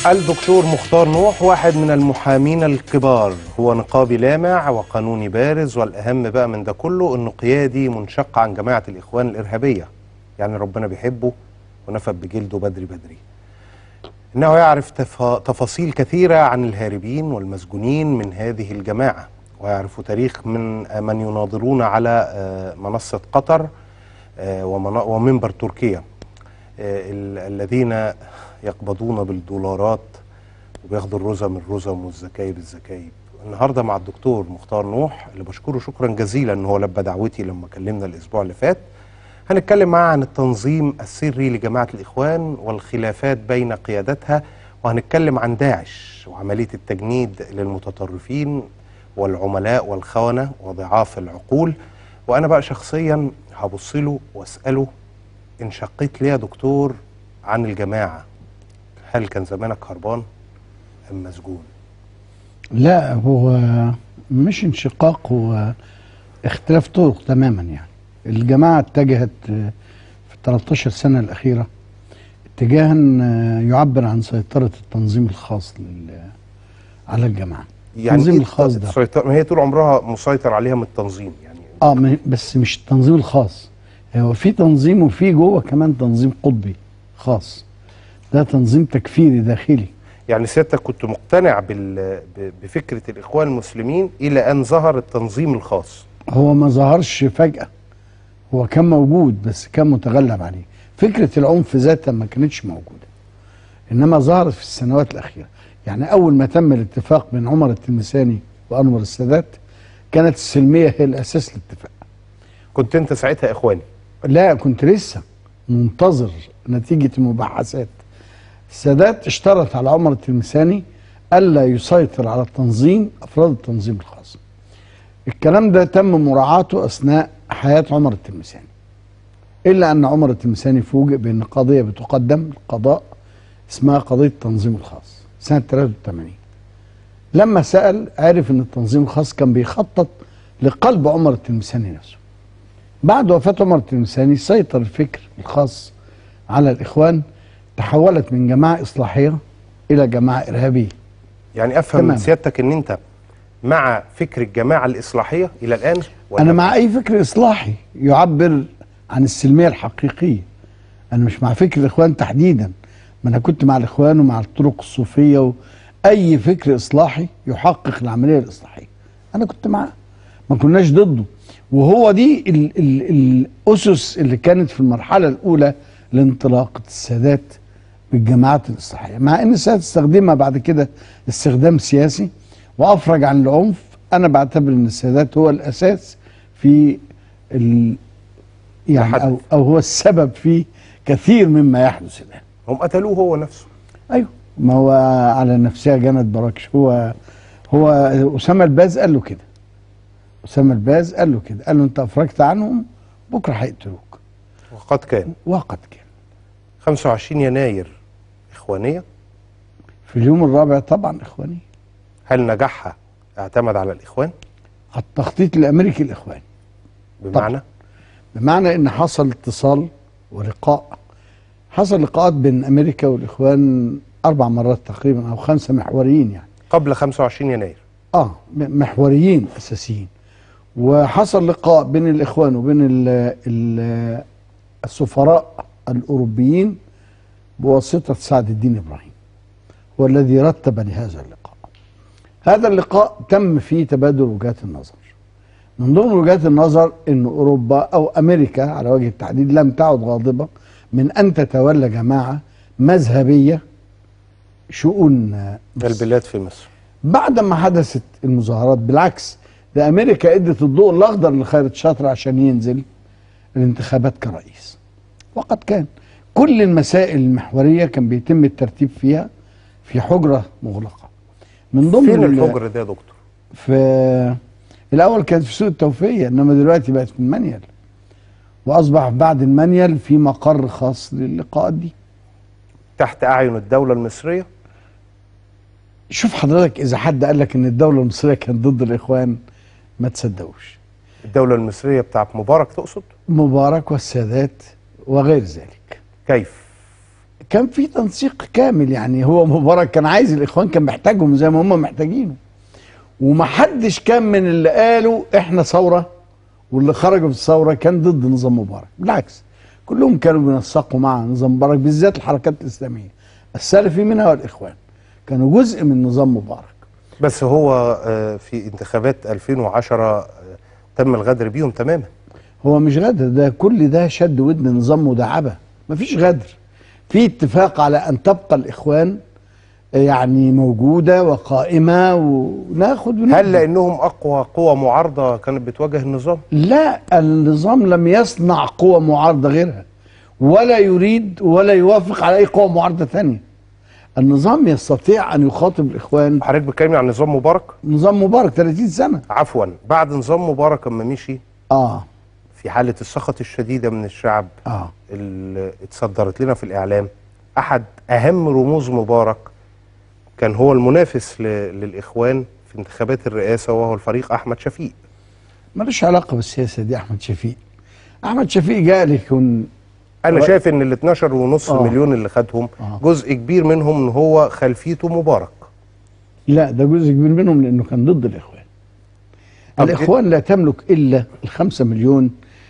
الدكتور مختار نوح واحد من المحامين الكبار هو نقابي لامع وقانوني بارز والأهم بقى من ده كله أنه قيادي منشق عن جماعة الإخوان الإرهابية يعني ربنا بيحبه ونفد بجلده بدري بدري إنه يعرف تف... تفاصيل كثيرة عن الهاربين والمسجونين من هذه الجماعة ويعرف تاريخ من من يناظرون على آه، منصة قطر آه، ومن- ومنبر تركيا آه، ال- الذين يقبضون بالدولارات وبياخدوا الرزم الرزم والزكايب الزكايب النهارده مع الدكتور مختار نوح اللي بشكره شكرا جزيلا ان هو لبى دعوتي لما كلمنا الاسبوع اللي فات هنتكلم معاه عن التنظيم السري لجماعه الاخوان والخلافات بين قيادتها وهنتكلم عن داعش وعمليه التجنيد للمتطرفين والعملاء والخونه وضعاف العقول وانا بقى شخصيا هبص له واساله ان شقيت ليه يا دكتور عن الجماعه هل كان زمانك هربان ام مسجون لا هو مش انشقاق هو اختلاف طرق تماما يعني الجماعة اتجهت آه، في 13 سنة الأخيرة اتجاها آه، يعبر عن سيطرة التنظيم الخاص لل- على الجماعة التنظيم إيه الخاص ده السيطرة- ما هي طول عمرها مسيطر عليها من التنظيم يعني اه م- بس مش التنظيم الخاص هو في تنظيم وفي جوه كمان تنظيم قطبي خاص ده تنظيم تكفيري داخلي يعني سيادتك كنت مقتنع بال... ب- بفكره الاخوان المسلمين الى ان ظهر التنظيم الخاص هو ما ظهرش فجأة هو كان موجود بس كان متغلب عليه فكرة العنف ذاتها ما كانتش موجودة إنما ظهرت في السنوات الأخيرة يعني أول ما تم الاتفاق بين عمر التلمساني وأنور السادات كانت السلمية هي الأساس للاتفاق كنت انت ساعتها اخواني لا كنت لسه منتظر نتيجة المباحثات السادات اشترط على عمر التلمساني ألا يسيطر على التنظيم أفراد التنظيم الخاص الكلام ده تم مراعاته أثناء حياة عمر التلمساني إلا أن عمر التلمساني فوجئ بأن قضية بتقدم القضاء اسمها قضية التنظيم الخاص سنة 83 لما سأل عرف أن التنظيم الخاص كان بيخطط لقلب عمر التلمساني نفسه بعد وفاة عمر التلمساني سيطر الفكر الخاص على الإخوان تحولت من جماعة إصلاحية إلى جماعة إرهابية يعني افهم من تمام. سيادتك ان انت مع فكر الجماعه الاصلاحيه الى الان ولا أنا مع أي فكر إصلاحي يعبر عن السلمية الحقيقية أنا مش مع فكر الإخوان تحديدا ما أنا كنت مع الإخوان ومع الطرق الصوفية وأي فكر إصلاحي يحقق العملية الإصلاحية أنا كنت معاه ما كناش ضده وهو دي ال ال الأسس اللي كانت في المرحلة الأولى لانطلاقة السادات بالجماعات الإصلاحية مع أن السادات استخدمها بعد كده استخدام سياسي وأفرج عن العنف أنا بعتبر أن السادات هو الأساس في ال يعني تحدث. أو, أو هو السبب في كثير مما يحدث الآن هم قتلوه هو نفسه ايوه ما هو على نفسها جنت براكش هو هو اسامه الباز قال له كده اسامه الباز قال له كده قال له انت افرجت عنهم بكره هيقتلوك وقد كان وقد كان 25 يناير اخوانيه في اليوم الرابع طبعا اخواني هل نجاحها اعتمد على الاخوان التخطيط الامريكي الاخواني بمعنى بمعنى ان حصل اتصال ولقاء حصل لقاءات بين امريكا والاخوان اربع مرات تقريبا او خمسه محوريين يعني قبل 25 يناير اه م- محوريين اساسيين وحصل لقاء بين الاخوان وبين ال ال السفراء الاوروبيين بواسطه سعد الدين ابراهيم هو الذي رتب لهذا اللقاء هذا اللقاء تم فيه تبادل وجهات النظر من ضمن وجهات النظر ان اوروبا او امريكا على وجه التحديد لم تعد غاضبه من ان تتولى جماعه مذهبيه شؤون مصر. البلاد في مصر بعد ما حدثت المظاهرات بالعكس ده امريكا ادت الضوء الاخضر لخيرت شاطر عشان ينزل الانتخابات كرئيس وقد كان كل المسائل المحوريه كان بيتم الترتيب فيها في حجره مغلقه من ضمن فين ال- الحجر ده يا دكتور في الاول كانت في سوق التوفيق انما دلوقتي بقت في المنيل واصبح بعد المنيل في مقر خاص للقاءات دي تحت اعين الدوله المصريه شوف حضرتك اذا حد قال لك ان الدوله المصريه كانت ضد الاخوان ما تصدقوش الدوله المصريه بتاعت مبارك تقصد مبارك والسادات وغير ذلك كيف كان في تنسيق كامل يعني هو مبارك كان عايز الاخوان كان محتاجهم زي ما هم محتاجينه ومحدش كان من اللي قالوا احنا ثوره واللي خرجوا في الثوره كان ضد نظام مبارك بالعكس كلهم كانوا بينسقوا مع نظام مبارك بالذات الحركات الاسلاميه السلفي منها والاخوان كانوا جزء من نظام مبارك بس هو آه، في انتخابات 2010 آه، تم الغدر بيهم تماما هو مش غدر ده كل ده شد ودن نظام مداعبه مفيش غدر في اتفاق على ان تبقى الاخوان يعني موجوده وقائمه وناخد وندي. هل لانهم اقوى قوى معارضه كانت بتواجه النظام لا النظام لم يصنع قوى معارضه غيرها ولا يريد ولا يوافق على اي قوى معارضه ثانيه النظام يستطيع ان يخاطب الاخوان حضرتك بتكلمني عن نظام مبارك نظام مبارك 30 سنه عفوا بعد نظام مبارك اما مشي اه في حاله السخط الشديده من الشعب اه اللي اتصدرت لنا في الاعلام احد اهم رموز مبارك كان هو المنافس ل- للاخوان في انتخابات الرئاسه وهو الفريق احمد شفيق ملوش علاقه بالسياسه دي احمد شفيق احمد شفيق جاء ليكون انا هو- شايف ان ال 12 ونص آه. مليون اللي خدهم آه. جزء كبير منهم ان هو خلفيته مبارك لا ده جزء كبير منهم لانه كان ضد الاخوان طب الاخوان لا تملك الا الخمسة مليون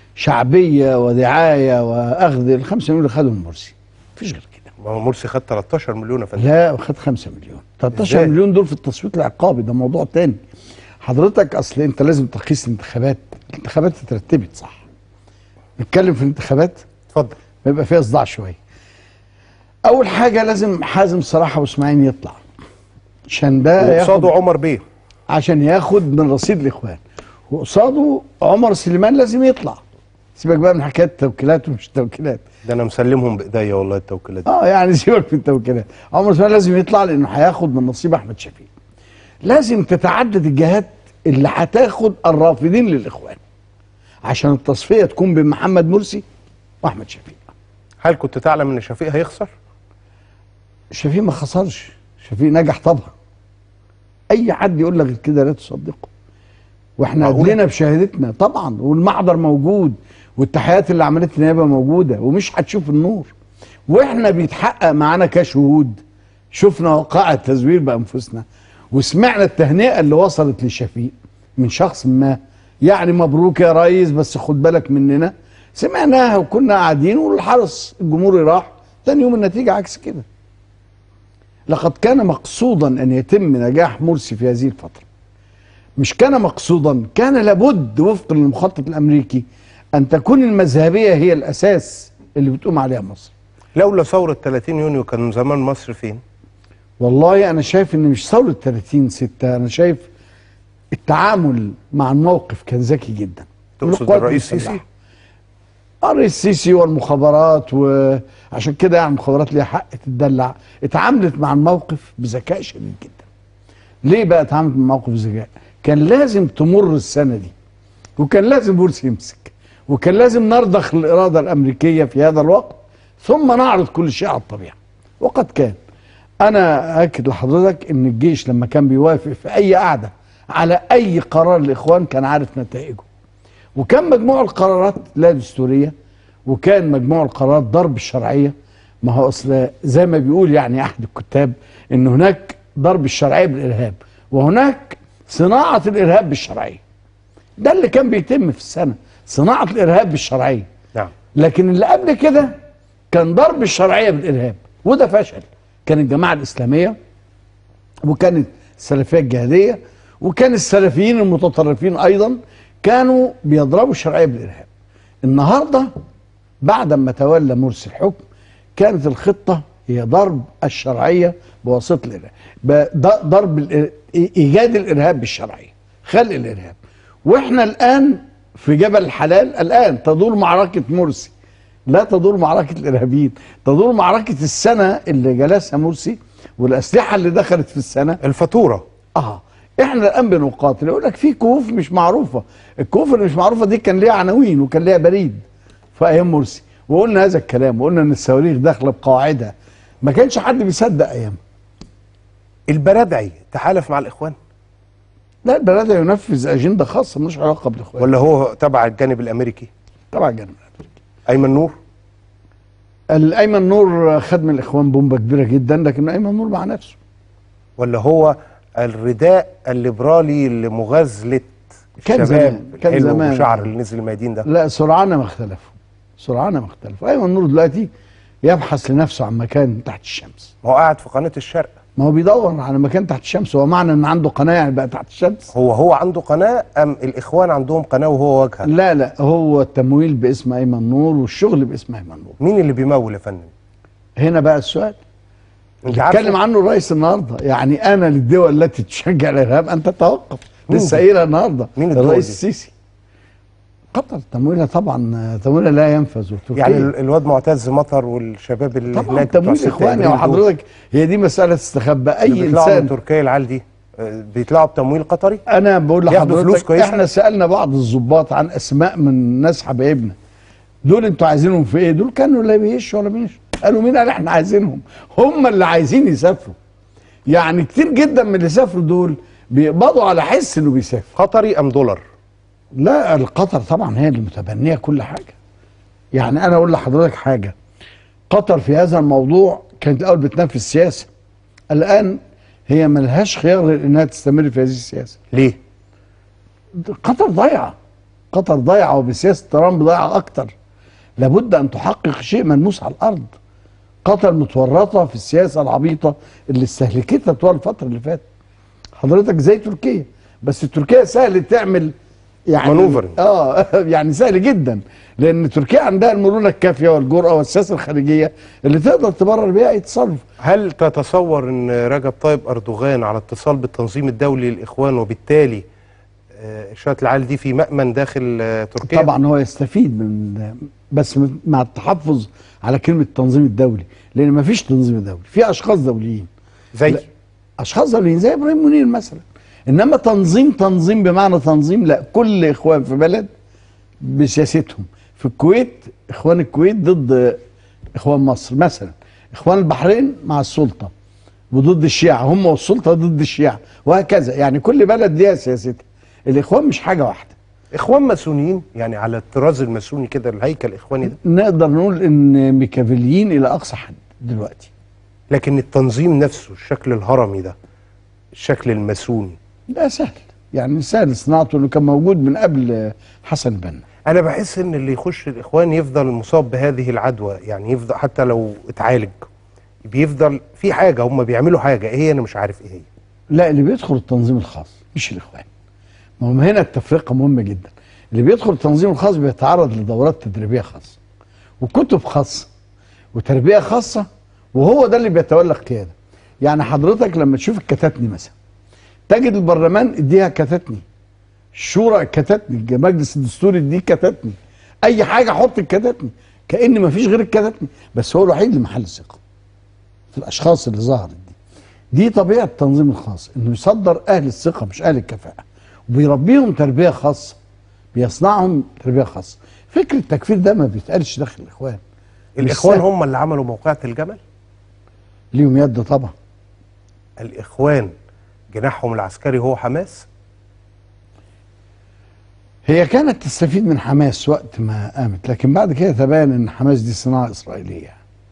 شعبيه ودعايه واخذ الخمسة مليون اللي خدهم مرسي مفيش غير كده ما هو مرسي خد 13 مليون يا فندم لا خد 5 مليون 13 إزاي؟ مليون دول في التصويت العقابي ده موضوع تاني حضرتك اصل انت لازم تقيس الانتخابات الانتخابات اترتبت صح نتكلم في الانتخابات اتفضل بيبقى فيها صداع شويه اول حاجه لازم حازم صراحه واسماعيل يطلع عشان ده ياخد وقصاده عمر بيه عشان ياخد من رصيد الاخوان وقصاده عمر سليمان لازم يطلع سيبك بقى من حكايه التوكيلات ومش التوكيلات ده انا مسلمهم بايديا والله التوكيلات دي. اه يعني سيبك من التوكيلات عمر سليمان لازم يطلع لانه هياخد من نصيب احمد شفيق لازم تتعدد الجهات اللي هتاخد الرافضين للاخوان عشان التصفيه تكون بين محمد مرسي واحمد شفيق هل كنت تعلم ان شفيق هيخسر؟ شفيق ما خسرش شفيق نجح طبعا اي حد يقول لك غير كده لا تصدقه واحنا معقولة؟ ادلنا بشهادتنا طبعا والمحضر موجود والتحيات اللي عملتها النيابه موجوده ومش هتشوف النور واحنا بيتحقق معانا كشهود شفنا وقائع التزوير بانفسنا وسمعنا التهنئه اللي وصلت لشفيق من شخص ما يعني مبروك يا ريس بس خد بالك مننا سمعناها وكنا قاعدين والحرس الجمهوري راح تاني يوم النتيجه عكس كده لقد كان مقصودا ان يتم نجاح مرسي في هذه الفتره مش كان مقصودا كان لابد وفقا للمخطط الامريكي ان تكون المذهبيه هي الاساس اللي بتقوم عليها مصر لولا ثورة 30 يونيو كان زمان مصر فين؟ والله انا شايف ان مش ثوره 30 6 انا شايف التعامل مع الموقف كان ذكي جدا تقصد والقوات الرئيس المسلحة. سيسي؟ الرئيس السيسي والمخابرات وعشان كده يعني المخابرات ليها حق تدلع اتعاملت مع الموقف بذكاء شديد جدا ليه بقى اتعاملت مع الموقف بذكاء كان لازم تمر السنه دي وكان لازم مرسي يمسك وكان لازم نرضخ الاراده الامريكيه في هذا الوقت ثم نعرض كل شيء على الطبيعه وقد كان انا اكد لحضرتك ان الجيش لما كان بيوافق في اي قعده على اي قرار الاخوان كان عارف نتائجه وكان مجموع القرارات لا دستوريه وكان مجموع القرارات ضرب الشرعيه ما هو اصل زي ما بيقول يعني احد الكتاب ان هناك ضرب الشرعيه بالارهاب وهناك صناعه الارهاب بالشرعيه ده اللي كان بيتم في السنه صناعه الارهاب بالشرعيه نعم لكن اللي قبل كده كان ضرب الشرعيه بالارهاب وده فشل كان الجماعه الاسلاميه وكانت السلفيه الجهاديه وكان السلفيين المتطرفين ايضا كانوا بيضربوا الشرعيه بالارهاب النهارده بعد ما تولى مرسي الحكم كانت الخطه هي ضرب الشرعيه بواسطه الارهاب ب- ض- ضرب الإر- ايجاد الارهاب بالشرعيه خلق الارهاب واحنا الان في جبل الحلال الان تدور معركه مرسي لا تدور معركه الارهابيين تدور معركه السنه اللي جلسها مرسي والاسلحه اللي دخلت في السنه الفاتورة اه احنا الان بنقاتل يقول لك في كهوف مش معروفه الكهوف اللي مش معروفه دي كان ليها عناوين وكان ليها بريد في ايام مرسي وقلنا هذا الكلام وقلنا ان الصواريخ داخله بقواعدها ما كانش حد بيصدق ايام البرادعي تحالف مع الإخوان لا البلد ينفذ اجنده خاصه ملوش علاقه بالاخوان ولا هو تبع الجانب الأمريكي؟ طبعا جنب أيمن نور الايمن نور خد من الاخوان بومبه كبيره جدا لكن ايمن نور مع نفسه ولا هو الرداء الليبرالي لمغازله كان الشباب زمان، كان الحلو زمان. وشعر اللي نزل الميادين ده لا سرعان ما اختلفوا سرعان ما اختلفوا ايمن نور دلوقتي يبحث لنفسه عن مكان تحت الشمس ما هو قاعد في قناه الشرق ما هو بيدور على مكان تحت الشمس هو معنى ان عنده قناه يعني بقى تحت الشمس هو هو عنده قناه ام الاخوان عندهم قناه وهو واجهه لا لا هو التمويل باسم ايمن نور والشغل باسم ايمن نور مين اللي بيمول يا فندم هنا بقى السؤال انت اتكلم عارف عنه الرئيس النهارده يعني انا للدول التي تشجع الارهاب ان تتوقف مين لسه دي؟ قايلها النهارده مين الدول الرئيس دي؟ السيسي قطر تمويلها طبعا تمويلها لا ينفذ وتركيا يعني ال- الواد معتز مطر والشباب اللي طبعا هناك بتوع تمويل 6 اخواني إبريل دول، وحضرتك هي دي مساله تستخبى اللي اي بيطلعوا من انسان تركيا العيال دي آه، بيطلعوا بتمويل قطري انا بقول ياخدوا فلوس لحضرتك كويسة؟ احنا سالنا بعض الضباط عن اسماء من ناس حبايبنا دول انتوا عايزينهم في ايه دول كانوا لا بيشوا ولا بيشوا قالوا مين قال احنا عايزينهم هم اللي عايزين يسافروا يعني كتير جدا من اللي سافروا دول بيقبضوا على حس انه بيسافر قطري ام دولار لا القطر طبعا هي اللي متبنيه كل حاجه يعني انا اقول لحضرتك حاجه قطر في هذا الموضوع كانت الاول بتنفذ سياسه الان هي ملهاش خيار غير انها تستمر في هذه السياسه ليه قطر ضايعه قطر ضايعه وبسياسه ترامب ضايعه اكتر لابد ان تحقق شيء ملموس على الارض قطر متورطه في السياسه العبيطه اللي استهلكتها طوال الفتره اللي فاتت حضرتك زي تركيا بس تركيا سهل تعمل يعني مانوفرنج. اه يعني سهل جدا لان تركيا عندها المرونه الكافيه والجرأه والسياسه الخارجيه اللي تقدر تبرر بيها اي تصرف هل تتصور ان رجب طيب اردوغان على اتصال بالتنظيم الدولي للاخوان وبالتالي آه، شويه العيال دي في مأمن داخل آه، تركيا طبعا هو يستفيد من بس مع التحفظ على كلمه التنظيم الدولي لان ما فيش تنظيم دولي في اشخاص دوليين زي لا. اشخاص دوليين زي ابراهيم منير مثلا انما تنظيم تنظيم بمعنى تنظيم لا كل اخوان في بلد بسياستهم في الكويت اخوان الكويت ضد اخوان مصر مثلا اخوان البحرين مع السلطه وضد الشيعة هم والسلطه ضد الشيعة وهكذا يعني كل بلد ليها سياستها الاخوان مش حاجه واحده اخوان ماسونيين يعني على الطراز الماسوني كده الهيكل الاخواني ده نقدر نقول ان ميكافيليين الى اقصى حد دلوقتي لكن التنظيم نفسه الشكل الهرمي ده الشكل الماسوني لا سهل يعني سهل صناعته انه كان موجود من قبل حسن البنا انا بحس ان اللي يخش الاخوان يفضل مصاب بهذه العدوى يعني يفضل حتى لو اتعالج بيفضل في حاجه هم بيعملوا حاجه ايه هي انا مش عارف ايه هي لا اللي بيدخل التنظيم الخاص مش الاخوان ما هم هنا التفرقه مهمه جدا اللي بيدخل التنظيم الخاص بيتعرض لدورات تدريبيه خاصه وكتب خاصه وتربيه خاصه وهو ده اللي بيتولى القياده يعني حضرتك لما تشوف الكتاتني مثلا تجد البرلمان اديها كتاتني الشورى كتاتني المجلس الدستوري اديه كتاتني اي حاجه حط الكتاتني كان ما فيش غير الكتاتني بس هو الوحيد اللي محل الثقه في الاشخاص اللي ظهرت دي دي طبيعه التنظيم الخاص انه يصدر اهل الثقه مش اهل الكفاءه وبيربيهم تربيه خاصه بيصنعهم تربيه خاصه فكره التكفير ده ما بيتقالش داخل الاخوان مش الاخوان سهل. هم اللي عملوا موقعة الجمل ليهم يد طبعا الاخوان جناحهم العسكري هو حماس هي كانت تستفيد من حماس وقت ما قامت لكن بعد كده تبين ان حماس دي صناعه اسرائيليه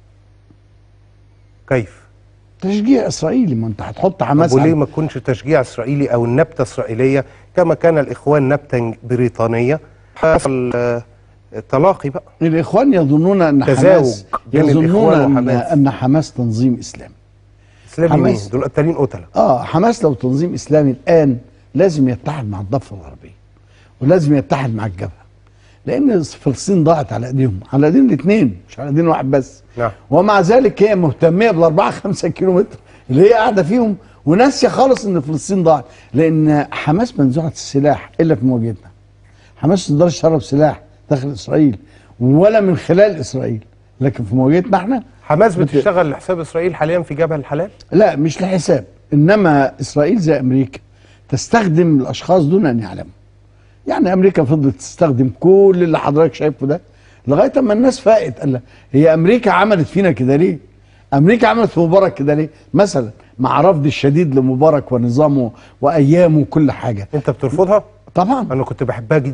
كيف تشجيع اسرائيلي ما انت هتحط حماس طب وليه على- ما تكونش تشجيع اسرائيلي او النبته اسرائيليه كما كان الاخوان نبته بريطانيه حصل آه، تلاقي بقى الاخوان يظنون ان تزاوج حماس بين يظنون الإخوان ان وحماس. ان حماس تنظيم اسلامي اسلامي مين حماس. دول قتالين قتله اه حماس لو تنظيم اسلامي الان لازم يتحد مع الضفه الغربيه ولازم يتحد مع الجبهه لان فلسطين ضاعت على ايديهم على ايدين الاثنين مش على ايدين واحد بس نعم ومع ذلك هي مهتميه بالاربعه خمسة كيلو متر اللي هي قاعده فيهم وناسيه خالص ان فلسطين ضاعت لان حماس منزوعه السلاح الا في مواجهتنا حماس ما تقدرش تهرب سلاح داخل اسرائيل ولا من خلال اسرائيل لكن في مواجهتنا احنا حماس بت- بتشتغل لحساب اسرائيل حاليا في جبهه الحلال لا مش لحساب انما اسرائيل زي امريكا تستخدم الاشخاص دون ان يعلموا يعني امريكا فضلت تستخدم كل اللي حضرتك شايفه ده لغايه اما الناس فاقت قال لها، هي امريكا عملت فينا كده ليه؟ امريكا عملت في مبارك كده ليه؟ مثلا مع رفض الشديد لمبارك ونظامه وايامه وكل حاجه انت بترفضها طبعا انا كنت بحبها جدا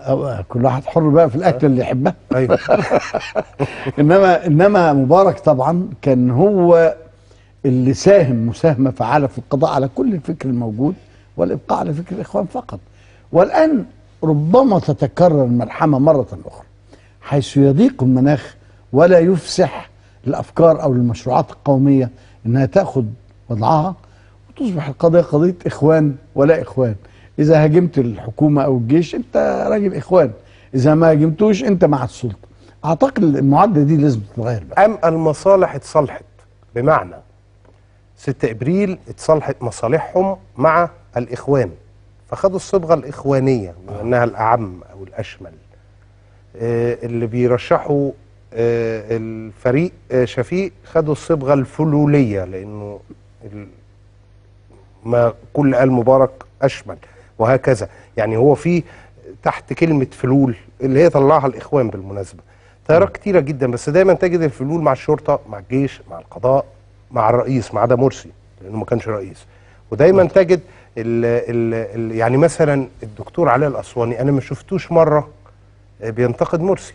أو- كل واحد حر بقى في الاكل اللي يحبها ايوه انما انما مبارك طبعا كان هو اللي ساهم مساهمه فعاله في القضاء على كل الفكر الموجود والابقاء على فكر الاخوان فقط والان ربما تتكرر الملحمه مره اخرى حيث يضيق المناخ ولا يفسح الافكار او المشروعات القوميه انها تاخذ وضعها وتصبح القضيه قضيه اخوان ولا اخوان اذا هاجمت الحكومه او الجيش انت راجل اخوان اذا ما هاجمتوش انت مع السلطه اعتقد المعادله دي لازم تتغير بقى ام المصالح اتصالحت بمعنى 6 ابريل اتصالحت مصالحهم مع الاخوان فخدوا الصبغه الاخوانيه بما انها الاعم او الاشمل آه، اللي بيرشحوا آه، الفريق آه، شفيق خدوا الصبغه الفلوليه لانه ال- ما كل آل مبارك أشمل وهكذا يعني هو في تحت كلمة فلول اللي هي طلعها الإخوان بالمناسبة تيارات كتيرة جدا بس دايما تجد الفلول مع الشرطة مع الجيش مع القضاء مع الرئيس ما عدا مرسي لأنه ما كانش رئيس ودايما تجد ال ال ال يعني مثلا الدكتور علاء الأسواني أنا ما شفتوش مرة بينتقد مرسي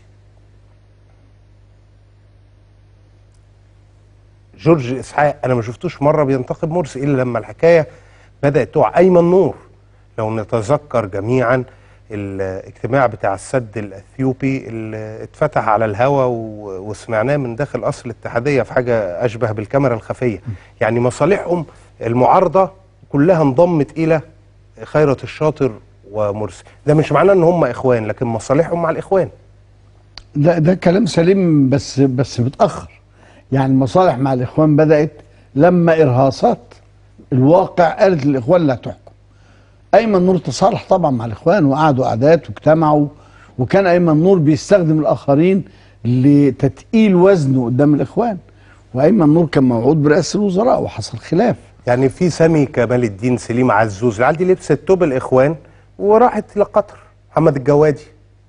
جورج اسحاق انا ما شفتوش مره بينتقد مرسي الا لما الحكايه بدات تقع ايمن نور لو نتذكر جميعا الاجتماع بتاع السد الاثيوبي اللي اتفتح على الهوا و- وسمعناه من داخل قصر الاتحاديه في حاجه اشبه بالكاميرا الخفيه يعني مصالحهم المعارضه كلها انضمت الى خيرت الشاطر ومرسي ده مش معناه ان هم اخوان لكن مصالحهم مع الاخوان ده ده كلام سليم بس بس متاخر يعني المصالح مع الاخوان بدات لما ارهاصات الواقع قالت للاخوان لا تحكم ايمن نور تصالح طبعا مع الاخوان وقعدوا قعدات واجتمعوا وكان ايمن نور بيستخدم الاخرين لتتقيل وزنه قدام الاخوان وايمن نور كان موعود برئاسه الوزراء وحصل خلاف يعني في سامي كمال الدين سليم عزوز العيال دي لبست توب الاخوان وراحت لقطر محمد الجوادي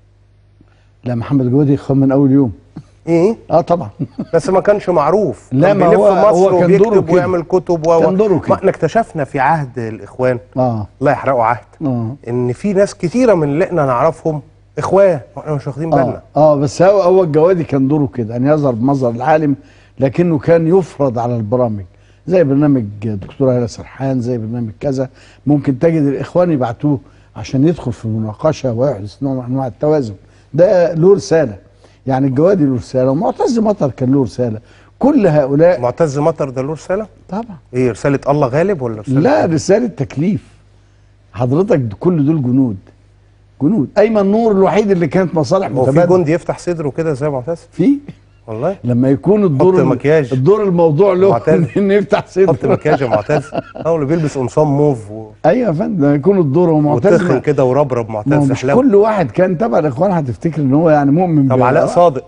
لا محمد جودي اخوان من اول يوم ايه اه طبعا بس ما كانش معروف لا، كان ما بيلف هو- مصر هو كان دوره وبيكتب كده. ويعمل كتب و كان دوره كده. ما احنا اكتشفنا في عهد الاخوان اه الله يحرقوا عهد اه ان في ناس كتيره من اللي احنا نعرفهم اخوان واحنا مش واخدين بالنا اه اه بس هو هو الجوادي كان دوره كده ان يظهر بمظهر العالم لكنه كان يفرض على البرامج زي برنامج دكتور هلا سرحان زي برنامج كذا ممكن تجد الاخوان يبعتوه عشان يدخل في المناقشه ويحدث نوع من انواع التوازن ده له رساله يعني الجوادي له رساله ومعتز مطر كان له رساله كل هؤلاء معتز مطر ده له رساله طبعا ايه رساله الله غالب ولا رساله لا رساله تكليف حضرتك كل دول جنود جنود ايمن نور الوحيد اللي كانت مصالح هو في متبادله جندي يفتح صدره كده زي معتز في والله لما يكون الدور حط مكياج. الدور الموضوع له معتز. انه يفتح حط صدره مكياج يا معتز هو اللي بيلبس قمصان موف و... ايوه يا فندم لما يكون الدور هو معتز وتخن ما- كده وربرب ما هو معتز مش حلاوه كل واحد كان تبع الاخوان هتفتكر ان هو يعني مؤمن طب ب- علاء صادق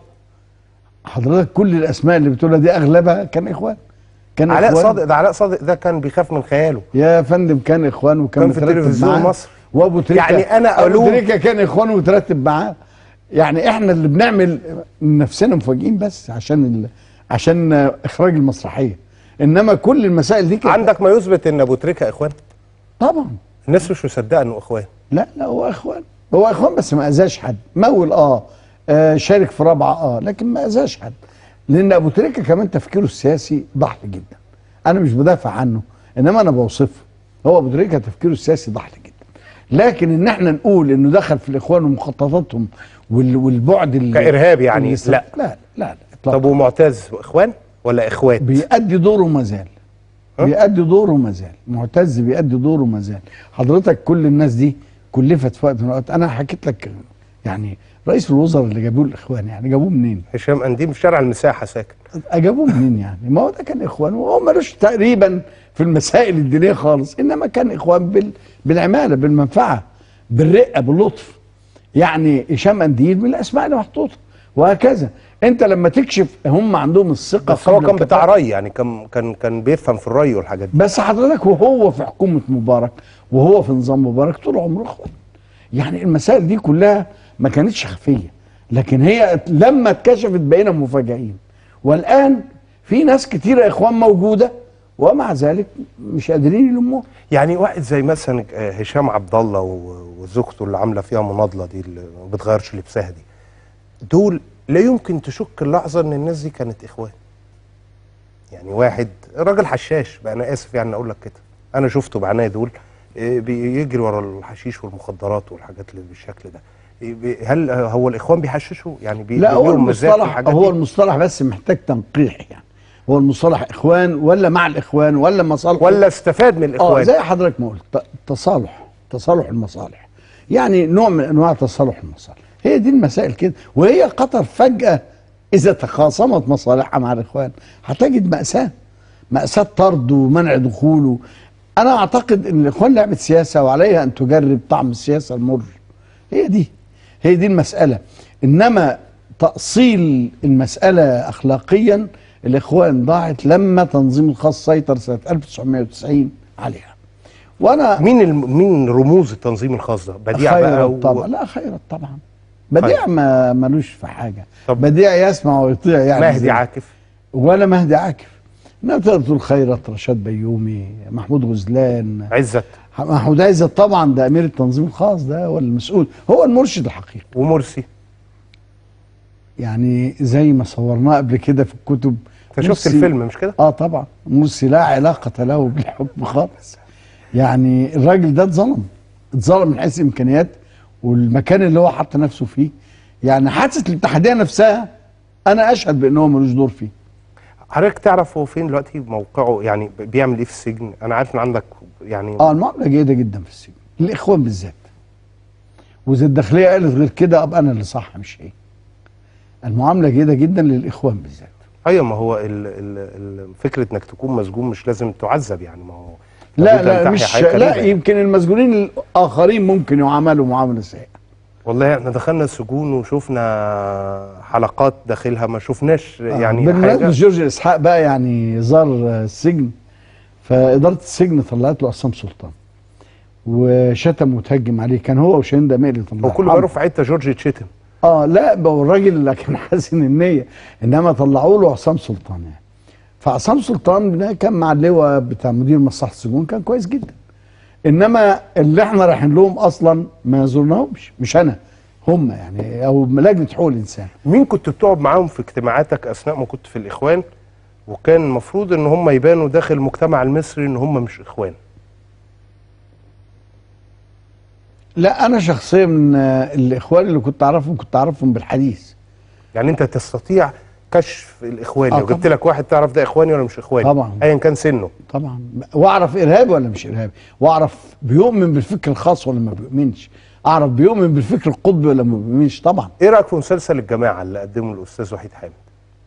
حضرتك كل الاسماء اللي بتقولها دي اغلبها كان اخوان كان علاء إخوان. صادق ده علاء صادق ده كان بيخاف من خياله يا فندم كان اخوان وكان كان في مترتب التلفزيون معاه. المصري. وابو تريكه يعني أنا ابو ألوم- تريكه كان اخوان ومترتب معاه يعني احنا اللي بنعمل نفسنا مفاجئين بس عشان ال... عشان اخراج المسرحيه انما كل المسائل دي كانت عندك ما يثبت ان ابو تريكه اخوان طبعا الناس مش مصدقه انه اخوان لا لا هو اخوان هو اخوان بس ما اذاش حد مول اه, آه شارك في رابعه اه لكن ما اذاش حد لان ابو تريكه كمان تفكيره السياسي ضحل جدا انا مش بدافع عنه انما انا بوصفه هو ابو تريكه تفكيره السياسي ضحل جدا لكن ان احنا نقول انه دخل في الاخوان ومخططاتهم وال- والبعد ال- كإرهاب يعني، الاست- لا. لا لا لا إطلاقاً. طب ومعتز اخوان ولا اخوات بيأدي دوره ما زال ها؟ بيأدي دوره ما زال معتز بيأدي دوره ما زال حضرتك كل الناس دي كلفت في وقت من الأوقات أنا حكيت لك يعني رئيس الوزراء اللي جابوه الإخوان يعني جابوه منين؟ هشام انديم في شارع المساحه ساكن جابوه منين يعني؟ ما هو ده كان إخوان وهو ملوش تقريبا في المسائل الدينية خالص إنما كان إخوان بال بالعمالة بالمنفعة بالرقة باللطف يعني هشام أنديل من الأسماء اللي محطوطة وهكذا أنت لما تكشف هم عندهم الثقة بس هو قبل كان بتاع الكفاءة. ري يعني كان كان كان بيفهم في الري والحاجات دي بس حضرتك وهو في حكومة مبارك وهو في نظام مبارك طول عمره اخوان يعني المسائل دي كلها ما كانتش خفية لكن هي لما اتكشفت بقينا مفاجئين والآن في ناس كتيرة إخوان موجودة ومع ذلك مش قادرين يلموها يعني واحد زي مثلا آه، هشام عبد الله و- وزوجته اللي عامله فيها مناضله دي اللي ما بتغيرش لبسها دي دول لا يمكن تشك اللحظه ان الناس دي كانت اخوان يعني واحد راجل حشاش بقى انا اسف يعني اقول لك كده انا شفته بعناية دول آه، بيجري ورا الحشيش والمخدرات والحاجات اللي بالشكل ده آه، بي- هل آه، هو الاخوان بيحششوا يعني بي لا هو لهم مزاج في المصطلح الحاجات هو دي؟ المصطلح بس محتاج تنقيح يعني هو المصطلح اخوان ولا مع الاخوان ولا مصالح ولا استفاد من اه الاخوان زي حضرتك ما قلت ت- تصالح تصالح المصالح يعني نوع من انواع تصالح المصالح هي دي المسائل كده وهي قطر فجأة إذا تخاصمت مصالحها مع الإخوان هتجد مأساة مأساة طرد ومنع دخوله أنا أعتقد أن الإخوان لعبة سياسة وعليها أن تجرب طعم السياسة المر هي دي هي دي المسألة إنما تأصيل المسألة أخلاقيا الإخوان ضاعت لما تنظيم الخاص سيطر سنة 1990 عليها وأنا مين الم... مين رموز التنظيم الخاص ده بديع بقى خيرت و... طبعا لا خيرت طبعا بديع ما ملوش في حاجة طب- بديع يسمع ويطيع يعني مهدي زي- عاكف ولا مهدي عاكف انما تقدر تقول خيرت رشاد بيومي محمود غزلان عزت محمود عزت طبعا ده امير التنظيم الخاص ده هو المسؤول هو المرشد الحقيقي ومرسي يعني زي ما صورناه قبل كده في الكتب انت شفت مرسي- الفيلم مش كده؟ اه طبعا مرسي لا علاقة له بالحكم خالص يعني الراجل ده اتظلم اتظلم من حيث الامكانيات والمكان اللي هو حط نفسه فيه يعني حادثة الاتحادية نفسها انا اشهد بان هو ملوش دور فيه حضرتك تعرف هو فين دلوقتي موقعه يعني ب- بيعمل ايه في السجن؟ انا عارف ان عندك يعني اه المعاملة جيدة جدا في السجن الاخوان بالذات واذا الداخلية قالت غير كده ابقى انا اللي صح مش هي المعاملة جيدة جدا للاخوان بالذات ايوه ما هو ال... ال... ال... فكره انك تكون مسجون مش لازم تعذب يعني ما هو لا لابد أن لا تحيا مش حياة لا كريمة. يمكن المسجونين الاخرين ممكن يعاملوا معاملة سيئة والله احنا دخلنا السجون وشفنا حلقات داخلها ما شفناش يعني بالمناسبة حاجه جورج اسحاق بقى يعني زار السجن فإدارة السجن طلعت له عصام سلطان وشتم وتهجم عليه كان هو وشاهين دمير اللي هو طلعوا كل ما يروح في حته جورج يتشتم اه لا بقى الراجل اللي كان حاسن النية انما طلعوا له عصام سلطان يعني فعصام سلطان ده كان مع اللواء بتاع مدير مصلحة السجون كان كويس جدا انما اللي احنا رايحين لهم اصلا ما زرناهمش مش انا هم يعني او لجنة حقوق الانسان مين كنت بتقعد معاهم في اجتماعاتك اثناء ما كنت في الاخوان وكان المفروض ان هم يبانوا داخل المجتمع المصري ان هم مش اخوان لا انا شخصيا من آه، الاخوان اللي كنت اعرفهم كنت اعرفهم بالحديث يعني انت تستطيع كشف الاخوان آه لو جبت طبعا. لك واحد تعرف ده اخواني ولا مش اخواني طبعا. ايا كان سنه طبعا واعرف ارهابي ولا مش ارهابي واعرف بيؤمن بالفكر الخاص ولا ما بيؤمنش اعرف بيؤمن بالفكر القطبي ولا ما بيؤمنش طبعا ايه رايك في مسلسل الجماعه اللي قدمه الاستاذ وحيد حامد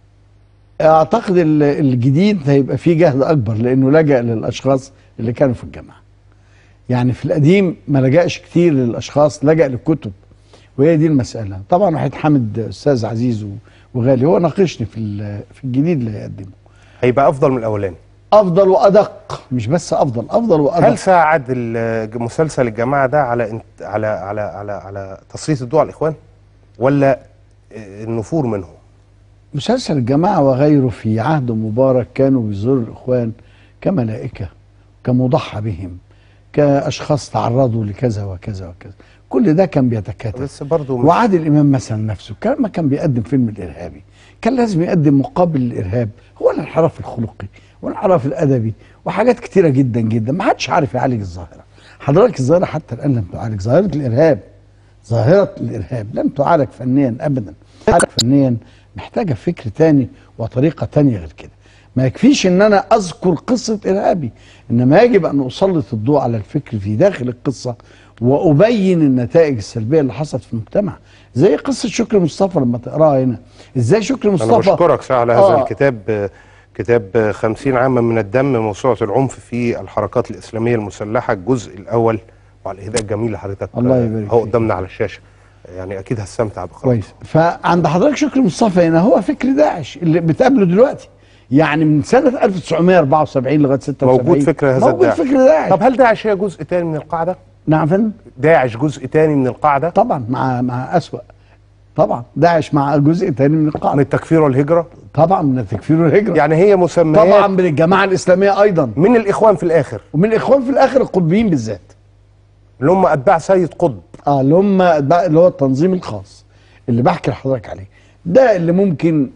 اعتقد ال- الجديد هيبقى فيه جهد اكبر لانه لجأ للاشخاص اللي كانوا في الجامعه يعني في القديم ما لجأش كتير للاشخاص لجأ للكتب وهي دي المساله طبعا وحيد حامد استاذ عزيز و- وغالي هو ناقشني في ال- في الجديد اللي هيقدمه هيبقى افضل من الاولاني افضل وادق مش بس افضل افضل وادق هل ساعد ال- مسلسل الجماعه ده على انت على على على على تسليط الضوء على الاخوان ولا النفور منهم مسلسل الجماعة وغيره في عهد مبارك كانوا بيزوروا الإخوان كملائكة كمضحى بهم كأشخاص تعرضوا لكذا وكذا وكذا كل ده كان بيتكاتف بس برضه مش وعادل إمام مثلا نفسه كان ما كان بيقدم فيلم الإرهابي كان لازم يقدم مقابل الإرهاب هو الانحراف الخلقي والانحراف الأدبي وحاجات كتيرة جدا جدا ما حدش عارف يعالج الظاهرة حضرتك الظاهرة حتى الآن لم تعالج ظاهرة الإرهاب ظاهرة الإرهاب لم تعالج فنيا أبدا تعالج فنيا محتاجة فكر تاني وطريقة تانية غير كده ما يكفيش ان انا اذكر قصة ارهابي انما يجب ان اسلط الضوء على الفكر في داخل القصة وابين النتائج السلبية اللي حصلت في المجتمع زي قصة شكري مصطفى لما تقراها هنا ازاي شكري انا مصطفى بشكرك ساعة على هذا آه. الكتاب آه، كتاب خمسين عاما من الدم موسوعة العنف في الحركات الإسلامية المسلحة الجزء الأول وعلى الإهداء الجميل اللي حضرتك الله آه، يبارك هو فيك. قدامنا على الشاشة يعني أكيد هستمتع بقراءته كويس فعند حضرتك شكري مصطفى هنا هو فكر داعش اللي بتقابله دلوقتي يعني من سنة 1974 لغاية 76 موجود فكر هذا موجود الداعش. فكر داعش طب هل داعش هي جزء تاني من القاعدة؟ نعم فندم داعش جزء تاني من القاعدة؟ طبعا مع مع أسوأ طبعا داعش مع جزء تاني من من القاعدة التكفير والهجرة؟ طبعا من التكفير والهجره يعني هي مسميات طبعا من الجماعه الاسلاميه ايضا من الاخوان في الاخر ومن الاخوان في الاخر القطبيين بالذات اللي هم اتباع سيد قطب اه اللي هم أتباع- اللي هو التنظيم الخاص اللي بحكي لحضرتك عليه ده اللي ممكن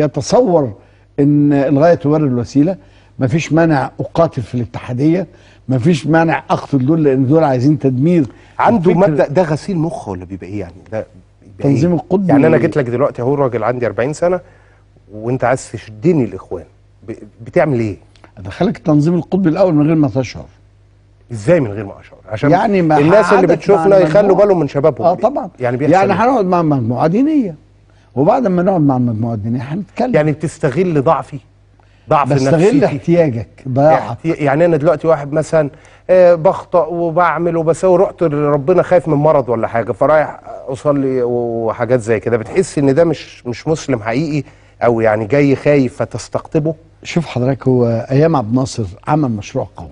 يتصور ان الغايه تبرر الوسيله مفيش مانع اقاتل في الاتحاديه مفيش مانع اقتل دول لان دول عايزين تدمير عنده الفكر- مبدا ده غسيل مخ ولا بيبقى ايه يعني ده بيبقى تنظيم إيه؟ القطبي- يعني انا جيت لك دلوقتي اهو راجل عندي 40 سنه وانت عايز تشدني الاخوان ب- بتعمل ايه ادخلك التنظيم القطبي الاول من غير ما تشعر ازاي من غير ما اشعر عشان يعني ما الناس اللي هقعدك بتشوفنا مع يخلوا المجموعة. بالهم من شبابهم اه طبعا يعني بيحصل يعني إيه؟ هنقعد مع مجموعه دينيه وبعد ما نقعد مع المجموعه الدينيه هنتكلم يعني بتستغل ضعفي ضعف بستغل نفسيتي احتياجك ضياعك يعني انا دلوقتي واحد مثلا آه، بخطأ وبعمل وبسوي رحت ربنا خايف من مرض ولا حاجه فرايح اصلي وحاجات زي كده بتحس ان ده مش مش مسلم حقيقي او يعني جاي خايف فتستقطبه شوف حضرتك هو ايام عبد الناصر عمل مشروع قومي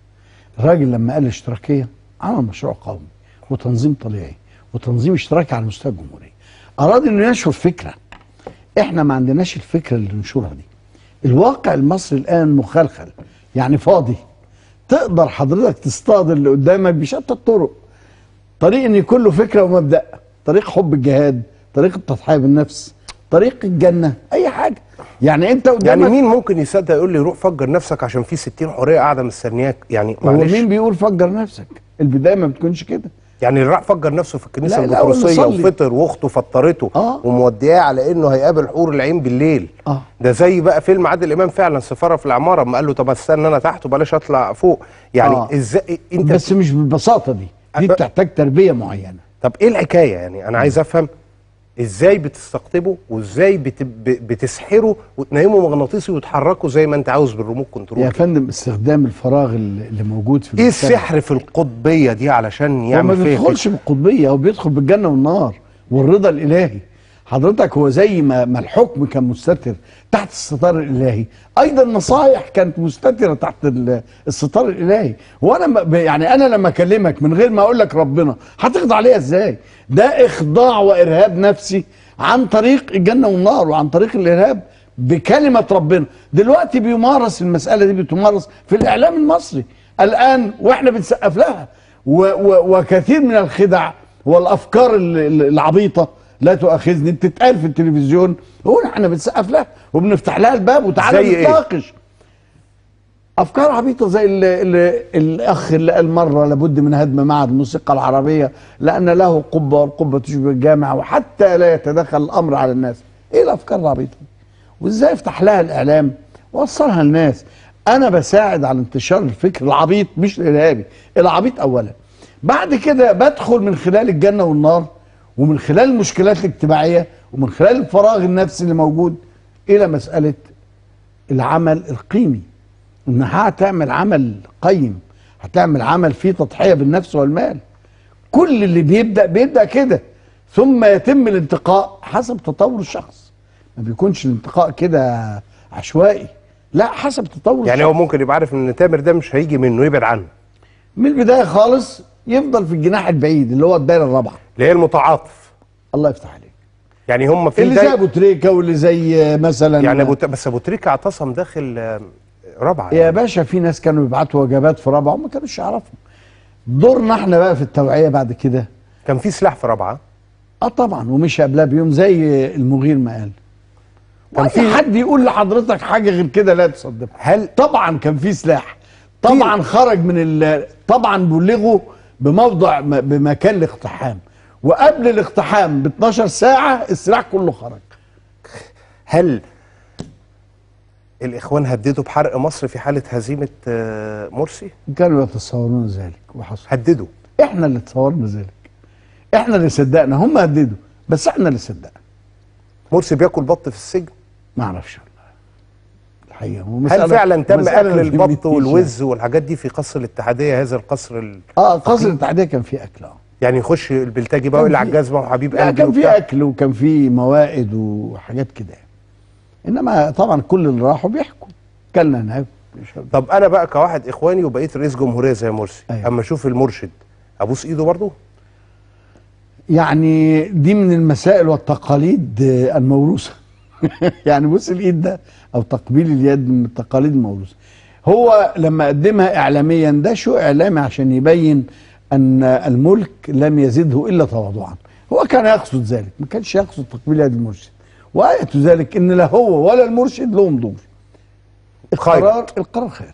الراجل لما قال اشتراكيه عمل مشروع قومي وتنظيم طبيعي وتنظيم اشتراكي على مستوى الجمهوريه اراد انه ينشر فكره احنا ما عندناش الفكره اللي ننشرها دي الواقع المصري الان مخلخل يعني فاضي تقدر حضرتك تصطاد اللي قدامك بشتى الطرق طريق ان يكون له فكره ومبدا طريق حب الجهاد طريق التضحيه بالنفس طريق الجنه اي حاجه يعني انت قدامك يعني مين ممكن يصدق يقول لي روح فجر نفسك عشان في 60 حوريه قاعده مستنياك يعني هو معلش مين بيقول فجر نفسك البدايه ما بتكونش كده يعني اللي راح فجر نفسه في الكنيسه لا، الأول البطرسيه نصلي. وفطر واخته فطرته آه. ومودياه على انه هيقابل حور العين بالليل آه. ده زي بقى فيلم عادل امام فعلا سفاره في العماره اما قال له طب استنى انا تحت وبلاش اطلع فوق يعني آه. ازاي انت بس مش بالبساطه دي دي أ- بتحتاج تربيه معينه طب ايه الحكايه يعني انا عايز افهم ازاي بتستقطبه وازاي بت... ب- بتسحره وتنيمه مغناطيسي وتحركه زي ما انت عاوز بالريموت كنترول يا كده. فندم استخدام الفراغ اللي اللي موجود في ايه المجتمع. السحر في القطبيه دي علشان هو ما يعمل فيها بيدخلش كده؟ بالقطبيه هو بيدخل بالجنه والنار والرضا الالهي حضرتك هو زي ما ما الحكم كان مستتر تحت الستار الالهي ايضا النصائح كانت مستتره تحت ال- الستار الالهي وانا ما- ب- يعني انا لما اكلمك من غير ما اقول لك ربنا هتخضع عليها ازاي ده اخضاع وارهاب نفسي عن طريق الجنه والنار وعن طريق الارهاب بكلمه ربنا دلوقتي بيمارس المساله دي بتمارس في الاعلام المصري الان واحنا بنسقف لها و و وكثير من الخدع والافكار ال- ال- العبيطه لا تؤاخذني بتتقال في التلفزيون هو احنا بنسقف لها وبنفتح لها الباب وتعالى زي إيه؟ نتناقش افكار عبيطه زي ال ال الاخ اللي قال مره لابد من هدم معهد الموسيقى العربيه لان له قبه والقبه تشبه الجامع وحتى لا يتدخل الامر على الناس ايه الافكار العبيطه دي وازاي افتح لها الاعلام ووصلها للناس انا بساعد على انتشار الفكر العبيط مش الارهابي العبيط اولا بعد كده بدخل من خلال الجنه والنار ومن خلال المشكلات الاجتماعيه ومن خلال الفراغ النفسي اللي موجود الى مساله العمل القيمي انها هتعمل عمل قيم هتعمل عمل فيه تضحيه بالنفس والمال كل اللي بيبدا بيبدا كده ثم يتم الانتقاء حسب تطور الشخص ما بيكونش الانتقاء كده عشوائي لا حسب تطور يعني الشخص. هو ممكن يبقى عارف ان تامر ده مش هيجي منه يبعد عنه من البدايه خالص يفضل في الجناح البعيد اللي هو الدايره الرابعه اللي هي المتعاطف الله يفتح عليك يعني هم في اللي زي داي- ابو تريكه واللي زي مثلا يعني أبو ت... بس ابو تريكه اعتصم داخل آه، رابعه يا باشا في ناس كانوا يبعتوا وجبات في رابعه وما كانوش يعرفوا دورنا احنا بقى في التوعيه بعد كده كان في سلاح في رابعه اه طبعا ومشي قبلها بيوم زي المغير ما قال كان كان في- في حد يقول لحضرتك حاجه غير كده لا تصدقها هل طبعا كان في سلاح طبعا خرج من ال... طبعا بلغوا بموضع م- بمكان الاقتحام وقبل الاقتحام ب 12 ساعه السلاح كله خرج هل الاخوان هددوا بحرق مصر في حاله هزيمه آه، مرسي كانوا يتصورون ذلك وحصل هددوا احنا اللي تصورنا ذلك احنا اللي صدقنا هم هددوا بس احنا اللي صدقنا مرسي بياكل بط في السجن ما اعرفش والله الحقيقه هو هل مسألة- فعلا تم مسألة اكل ما البط تهمنيش والوز والحاجات دي في قصر الاتحاديه هذا القصر ال... اه قصر الاتحاديه كان فيه اكل اه يعني يخش البلتاجي بقى كان ويقلع في- الجزمه وحبيب لا قلبي كان في وبتاع. اكل وكان في موائد وحاجات كده يعني. انما طبعا كل اللي راحوا بيحكوا كلنا هناك شرب. طب انا بقى كواحد اخواني وبقيت رئيس جمهوريه زي مرسي أيوة. اما اشوف المرشد ابوس ايده برضه يعني دي من المسائل والتقاليد آه، الموروثه يعني بوس الايد ده او تقبيل اليد من التقاليد الموروثه هو لما قدمها اعلاميا ده شو اعلامي عشان يبين ان الملك لم يزده الا تواضعا هو كان يقصد ذلك ما كانش يقصد تقبيل يد المرشد وآية ذلك ان لا هو ولا المرشد لهم دور القرار القرار خير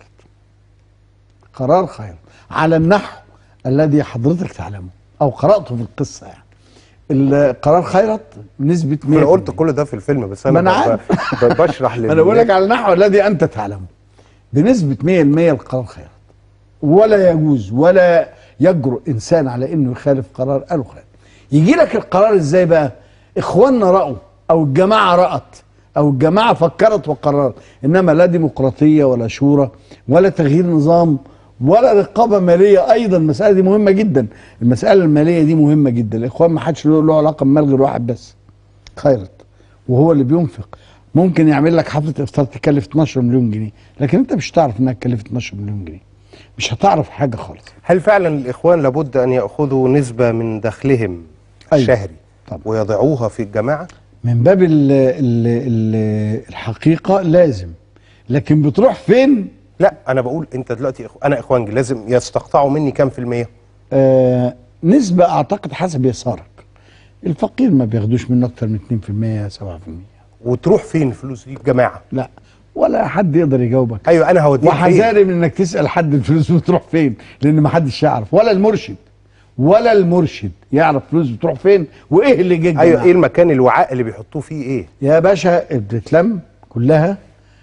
قرار خير على النحو الذي حضرتك تعلمه او قراته في القصه يعني القرار خيرت نسبه 100% انا قلت كل ده في الفيلم بس ما انا أنا ب- ب- بشرح لل انا بقول لك على النحو الذي انت تعلمه بنسبه 100% القرار خير ولا يجوز ولا يجرؤ انسان على انه يخالف قرار قالوا خير يجي لك القرار ازاي بقى اخواننا راوا او الجماعه رات او الجماعه فكرت وقررت انما لا ديمقراطيه ولا شورى ولا تغيير نظام ولا رقابه ماليه ايضا المساله دي مهمه جدا المساله الماليه دي مهمه جدا الاخوان ما حدش له له علاقه بمال غير واحد بس خيرت وهو اللي بينفق ممكن يعمل لك حفله افطار تكلف 12 مليون جنيه لكن انت مش هتعرف انها تكلف 12 مليون جنيه مش هتعرف حاجه خالص هل فعلا الاخوان لابد ان ياخذوا نسبه من دخلهم أيوة. الشهري طبعا. ويضعوها في الجماعه من باب ال ال ال الحقيقه لازم لكن بتروح فين لا انا بقول انت دلوقتي إخ- انا اخوانجي لازم يستقطعوا مني كام في الميه آه نسبه اعتقد حسب يسارك الفقير ما بياخدوش منه اكتر من 2% 7% وتروح فين الفلوس دي الجماعه لا ولا حد يقدر يجاوبك ايوه انا هوديك فين وحذاري من انك تسال حد الفلوس بتروح فين لان ما حدش يعرف ولا المرشد ولا المرشد يعرف فلوس بتروح فين وايه اللي جه ايوه الجماعة. ايه المكان الوعاء اللي بيحطوه فيه ايه يا باشا بتتلم كلها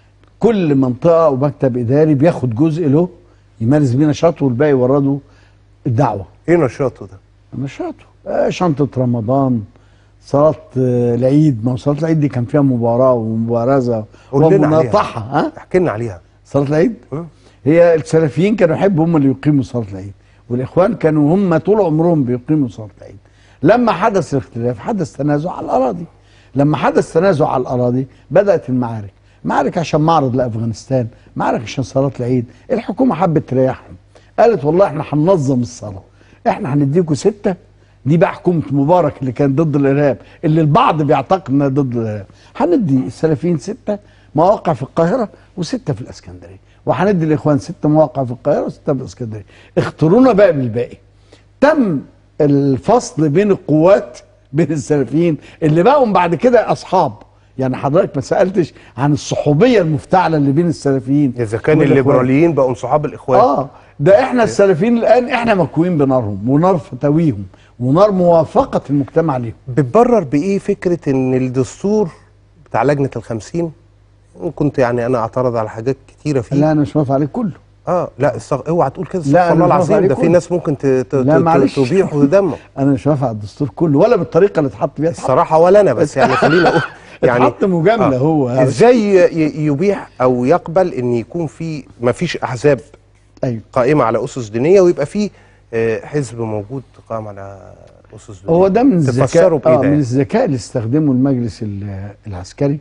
كل منطقه ومكتب اداري بياخد جزء له يمارس بيه نشاطه والباقي يورده الدعوه ايه نشاطه ده نشاطه آه، شنطه رمضان صلاه آه، العيد ما هو صلاه العيد دي كان فيها مباراه ومبارزه قول لنا ومناطحه عليها ها احكي لنا عليها صلاه العيد مم. هي السلفيين كانوا يحبوا هم اللي يقيموا صلاه العيد والاخوان كانوا هم طول عمرهم بيقيموا صلاه العيد لما حدث الاختلاف حدث تنازع على الاراضي لما حدث تنازع على الاراضي بدات المعارك معارك عشان معرض لافغانستان معارك عشان صلاه العيد الحكومه حبت تريحهم قالت والله احنا هننظم الصلاه احنا هنديكم سته دي بقى حكومه مبارك اللي كان ضد الارهاب اللي البعض بيعتقد انها ضد الارهاب هندي السلفيين سته مواقع في القاهره وسته في الاسكندريه وهندي الاخوان ست مواقع في القاهره وسته في الاسكندريه اختارونا بقى بالباقي تم الفصل بين القوات بين السلفيين اللي بقوا بعد كده اصحاب يعني حضرتك ما سالتش عن الصحوبيه المفتعله اللي بين السلفيين اذا كان والإخوان. الليبراليين بقوا صحاب الاخوان اه ده احنا السلفيين الان احنا مكوين بنارهم ونار فتاويهم ونار موافقه المجتمع ليهم بتبرر بايه فكره ان الدستور بتاع لجنه الخمسين إن كنت يعني انا اعترض على حاجات كتيره فيه لا انا مش موافق عليه كله اه لا استغ... اوعى تقول كده لا، استغفر أنا الله مش موافق العظيم عليه ده في كله. ناس ممكن ت... ت... لا، ت- معلش. تبيح ودمه انا مش موافق على الدستور كله ولا بالطريقه اللي اتحط بيها اتحط. الصراحه ولا انا بس يعني خلينا اقول يعني اتحط مجامله هو ازاي ي- يبيح او يقبل ان يكون في ما فيش احزاب ايوه قائمه على اسس دينيه ويبقى في آه، حزب موجود قائم على اسس دينيه هو ده من الذكاء تفسروا بايه آه ده من يعني؟ الذكاء اللي استخدمه المجلس ال- العسكري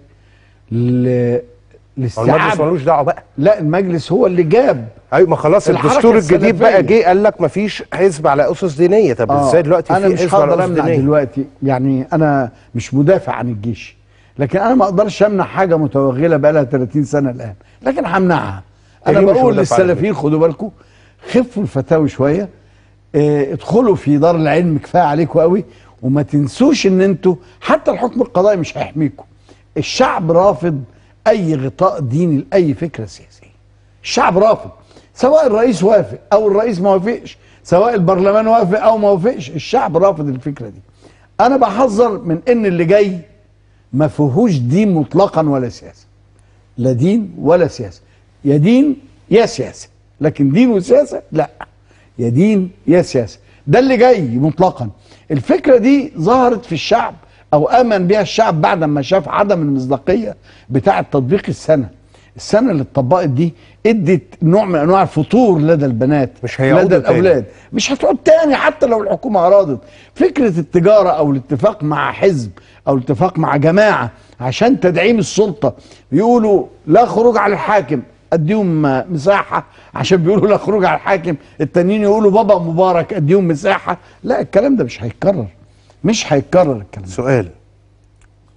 ل- هو المجلس لاستيعاب ملوش دعوه بقى لا المجلس هو اللي جاب ايوه ما خلاص الحركة الدستور الجديد بقى السلفية. جه قال لك ما فيش حزب على اسس دينيه طب آه، ازاي دلوقتي انا في مش حزب على هقدر اسس امنع دينيه دلوقتي يعني انا مش مدافع عن الجيش لكن انا ما اقدرش امنع حاجه متوغله بقى لها 30 سنه الان لكن همنعها انا ليه مش بقول مدافع عن للسلفيين خدوا بالكم خفوا الفتاوي شويه اه ادخلوا في دار العلم كفايه عليكم قوي وما تنسوش ان انتوا حتى الحكم القضائي مش هيحميكم الشعب رافض اي غطاء ديني لاي فكره سياسيه الشعب رافض سواء الرئيس وافق او الرئيس ما وافقش سواء البرلمان وافق او ما وافقش الشعب رافض الفكره دي انا بحذر من ان اللي جاي ما فيهوش دين مطلقا ولا سياسه لا دين ولا سياسه يا دين يا سياسه لكن دين وسياسه لا يا دين يا سياسه ده اللي جاي مطلقا الفكره دي ظهرت في الشعب او امن بها الشعب بعد ما شاف عدم المصداقيه بتاعه تطبيق السنه السنه اللي اتطبقت دي ادت نوع من انواع الفتور لدى البنات مش هيعودوا لدى تاني. الاولاد مش هتعود تاني حتى لو الحكومه ارادت فكره التجاره او الاتفاق مع حزب او الاتفاق مع جماعه عشان تدعيم السلطه بيقولوا لا خروج على الحاكم اديهم مساحه عشان بيقولوا لا خروج على الحاكم التانيين يقولوا بابا مبارك اديهم مساحه لا الكلام ده مش هيتكرر مش هيتكرر الكلام ده سؤال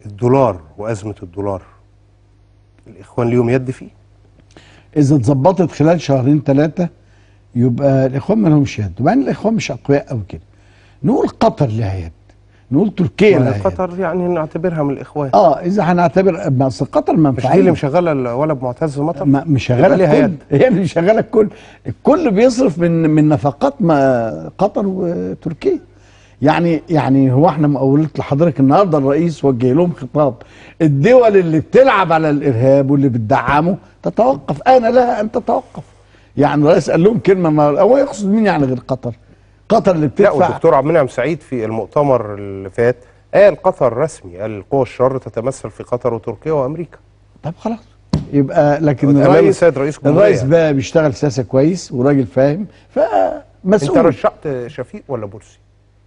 الدولار وازمه الدولار الاخوان ليهم يد فيه اذا اتظبطت خلال شهرين ثلاثه يبقى الاخوان ما لهمش يد وبعدين الاخوان مش اقوياء قوي كده نقول قطر لها يد نقول تركيا لها يد قطر يعني نعتبرها من الاخوان اه اذا هنعتبر بس قطر مش دي اللي منفعيه مشغله الولد معتز مطر ما- مشغله يبقى ليها الكل يد. هي اللي مشغله الكل الكل بيصرف من من نفقات ما قطر وتركيا يعني يعني هو احنا ما قلت لحضرتك النهارده الرئيس وجه لهم خطاب الدول اللي بتلعب على الارهاب واللي بتدعمه تتوقف انا لها ان تتوقف يعني الرئيس قال لهم كلمه النهارده هو يقصد مين يعني غير قطر قطر اللي لا بتدفع والدكتور عبد المنعم سعيد في المؤتمر اللي فات قال قطر رسمي قال قوى الشر تتمثل في قطر وتركيا وامريكا طب خلاص يبقى لكن امام الرئيس السيد رئيس الجمهوريه الرئيس بقى بيشتغل سياسه كويس وراجل فاهم انت فمسؤول رشحت شفيق ولا مرسي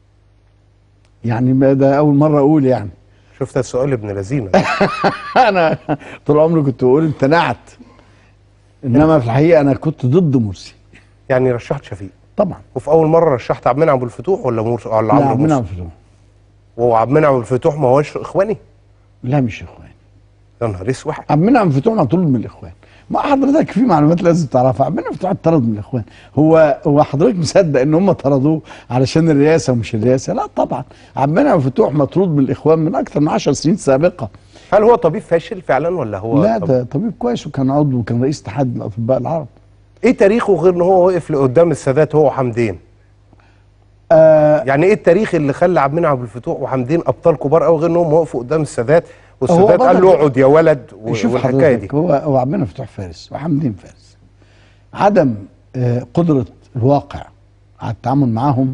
يعني ما ده اول مره اقول يعني شفت السؤال ابن لذينه انا طول عمري كنت بقول امتنعت انما في الحقيقه انا كنت ضد مرسي يعني رشحت شفيق طبعا وفي اول مره رشحت عبد المنعم ابو الفتوح ولا مرسي ولا لا عمرو عبد المنعم مرسي فتوح. وهو عبد المنعم ابو الفتوح ما هوش اخواني لا مش اخوان يا نهار اسود عبد المنعم فتوح مطرود من الاخوان ما حضرتك في معلومات لازم تعرفها عبد المنعم فتوح اتطرد من الاخوان هو هو حضرتك مصدق ان هم طردوه علشان الرئاسه ومش الرئاسه لا طبعا عبد المنعم فتوح مطرود من الاخوان من اكثر من 10 سنين سابقه هل هو طبيب فاشل فعلا ولا هو لا طب... ده طبيب كويس وكان عضو وكان رئيس اتحاد الاطباء العرب ايه تاريخه غير ان هو وقف قدام السادات هو وحمدين آه يعني ايه التاريخ اللي خلى عبد المنعم ابو الفتوح وحمدين ابطال كبار قوي غير انهم وقفوا قدام السادات والسادات هو قال له بدأ- اقعد يا ولد و- شوف والحكايه دي حضرتك هو هو عبد المنعم فتوح فارس وحمدين فارس عدم آه، قدرة الواقع على التعامل معاهم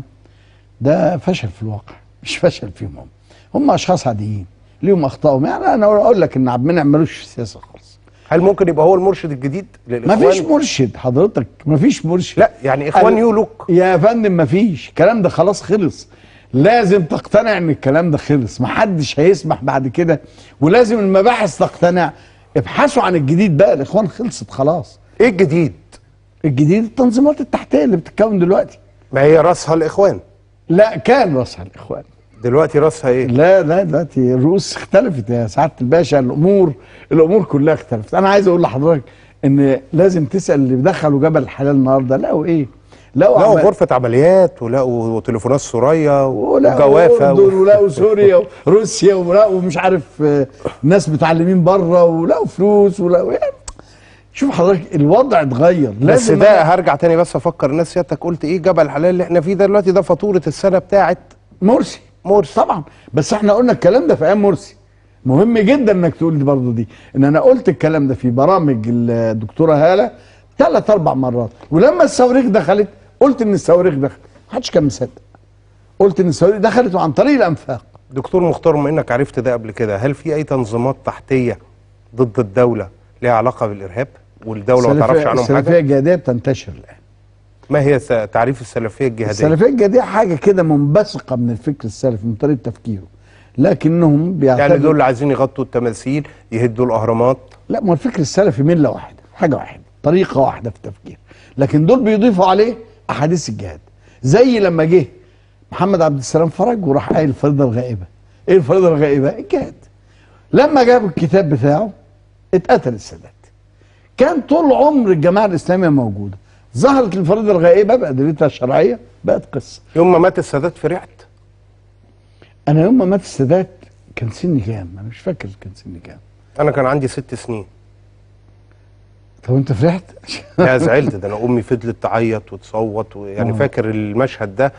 ده فشل في الواقع مش فشل فيهم هم هم اشخاص عاديين ليهم اخطائهم يعني انا اقول لك ان عبد المنعم ملوش في السياسه خالص هل ممكن يبقى هو المرشد الجديد للاخوان ما فيش مرشد حضرتك ما فيش مرشد لا يعني اخوان ال- يو لوك يا فندم ما فيش الكلام ده خلاص خلص لازم تقتنع ان الكلام ده خلص محدش هيسمح بعد كده ولازم المباحث تقتنع ابحثوا عن الجديد بقى الاخوان خلصت خلاص ايه الجديد الجديد التنظيمات التحتيه اللي بتتكون دلوقتي ما هي راسها الاخوان لا كان راسها الاخوان دلوقتي راسها ايه لا لا دلوقتي الرؤوس اختلفت يا سعاده الباشا الامور الامور كلها اختلفت انا عايز اقول لحضرتك ان لازم تسال اللي دخلوا جبل الحلال النهارده لقوا ايه لقوا لقوا عمل- غرفه عمليات ولقوا تليفونات سوريه ولقوا وجوافه الاردن و... ولقوا سوريا وروسيا ولقوا مش عارف آه، ناس متعلمين بره ولقوا فلوس ولقوا يعني شوف حضرتك الوضع اتغير بس لازم ده أنا- هرجع تاني بس افكر الناس سيادتك قلت ايه جبل الحلال اللي احنا فيه ده دلوقتي ده فاتوره السنه بتاعت مرسي مرسي طبعا بس احنا قلنا الكلام ده في ايام مرسي مهم جدا انك تقول دي برضه دي ان انا قلت الكلام ده في برامج الدكتوره هاله ثلاث اربع مرات ولما الصواريخ دخلت قلت ان الصواريخ دخلت محدش كان مصدق قلت ان الصواريخ دخلت وعن طريق الانفاق دكتور مختار بما انك عرفت ده قبل كده هل في اي تنظيمات تحتيه ضد الدوله ليها علاقه بالارهاب والدوله ما تعرفش عنهم السلفيه حاجه الجهاديه بتنتشر الان ما هي س- تعريف السلفيه الجهاديه السلفيه الجهاديه حاجه كده منبثقه من الفكر السلفي من طريقه تفكيره لكنهم بيعتبروا يعني دول اللي عايزين يغطوا التماثيل يهدوا الاهرامات لا ما هو الفكر السلفي مله واحده حاجه واحده طريقه واحده في التفكير لكن دول بيضيفوا عليه احاديث الجهاد زي لما جه محمد عبد السلام فرج وراح قايل الفريضه الغائبه ايه الفريضه الغائبه الجهاد لما جابوا الكتاب بتاعه اتقتل السادات كان طول عمر الجماعه الاسلاميه موجوده ظهرت الفريضه الغائبه بادلتها الشرعيه بقت قصه يوم ما مات السادات فرحت انا يوم ما مات السادات كان سني كام انا مش فاكر كان سني كام انا كان عندي ست سنين طب انت فرحت لا زعلت ده انا امي فضلت تعيط وتصوت يعني آه. فاكر المشهد ده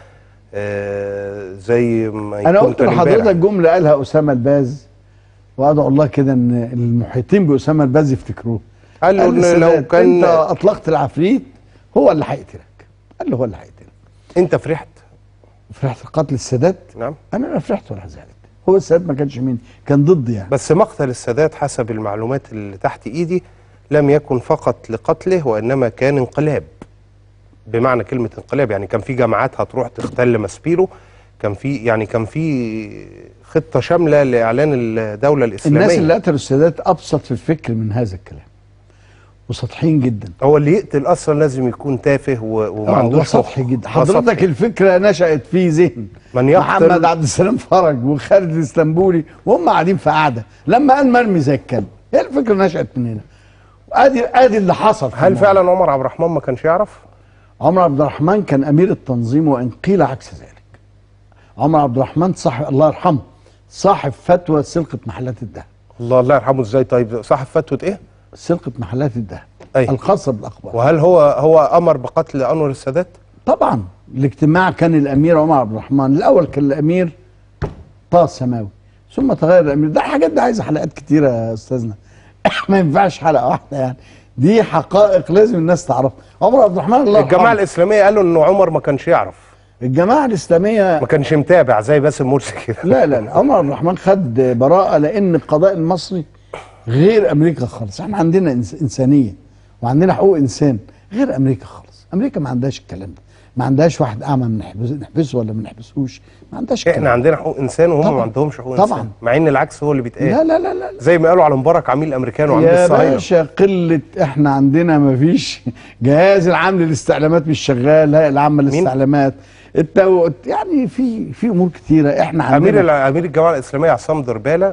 آه زي ما انا يكون قلت كان لحضرتك امبارح. جمله قالها اسامه الباز وادعو الله كده ان المحيطين باسامه الباز يفتكروه قال له قال إن لو للسادات، كان انت اطلقت العفريت هو اللي هيقتلك قال له هو اللي هيقتلك انت فرحت فرحت قتل السادات نعم انا لا فرحت ولا زعلت هو السادات ما كانش مني كان ضدي يعني بس مقتل السادات حسب المعلومات اللي تحت ايدي لم يكن فقط لقتله وانما كان انقلاب بمعنى كلمه انقلاب يعني كان في جماعات هتروح تختل مسبيرو كان في يعني كان في خطه شامله لاعلان الدوله الاسلاميه الناس اللي قتلوا السادات ابسط في الفكر من هذا الكلام وسطحيين جدا هو اللي يقتل اصلا لازم يكون تافه و- وما آه، عندوش وسطحي مخ. جدا آه، حضرتك سطحي. الفكره نشات في ذهن من يقتل- محمد عبد السلام فرج وخالد الاسلامبولي وهم قاعدين في قعده لما قال مرمي زي الكلب هي الفكره نشات من هنا ادي ادي اللي حصل في هل الموضوع. فعلا عمر عبد الرحمن ما كانش يعرف؟ عمر عبد الرحمن كان امير التنظيم وان قيل عكس ذلك عمر عبد الرحمن صاحب الله يرحمه صاحب فتوى سرقه محلات الذهب الله الله يرحمه ازاي طيب صاحب فتوى ايه؟ سرقه محلات الذهب أي. الخاصه بالاخبار وهل هو هو امر بقتل انور السادات؟ طبعا الاجتماع كان الامير عمر عبد الرحمن الاول كان الامير طه السماوي ثم تغير الامير ده الحاجات دي عايزه حلقات كتيره يا استاذنا ما ينفعش حلقه واحده يعني دي حقائق لازم الناس تعرفها عمر عبد الرحمن الله الجماعه يرحمه. الاسلاميه قالوا انه عمر ما كانش يعرف الجماعه الاسلاميه ما كانش متابع زي باسم مرسي كده لا لا لا عمر عبد الرحمن خد براءة لأن القضاء المصري غير أمريكا خالص احنا عندنا إنس- إنسانية وعندنا حقوق إنسان غير أمريكا خالص أمريكا ما عندهاش الكلام ده ما عندهاش واحد أعمى نحبس- نحبسه ولا ما نحبسوش ما عندهاش الكلام احنا عندنا حقوق انسان وهم طبعاً. ما عندهمش حقوق طبعاً. انسان مع ان العكس هو اللي بيتقال لا لا لا لا زي ما قالوا على مبارك عميل امريكان وعميل يا الصهاينه باشا قلة احنا عندنا ما فيش جهاز العام للاستعلامات مش شغال الهيئة العامة للاستعلامات التو... يعني في في امور كتيره احنا عندنا امير الع- امير الجماعه الاسلاميه عصام درباله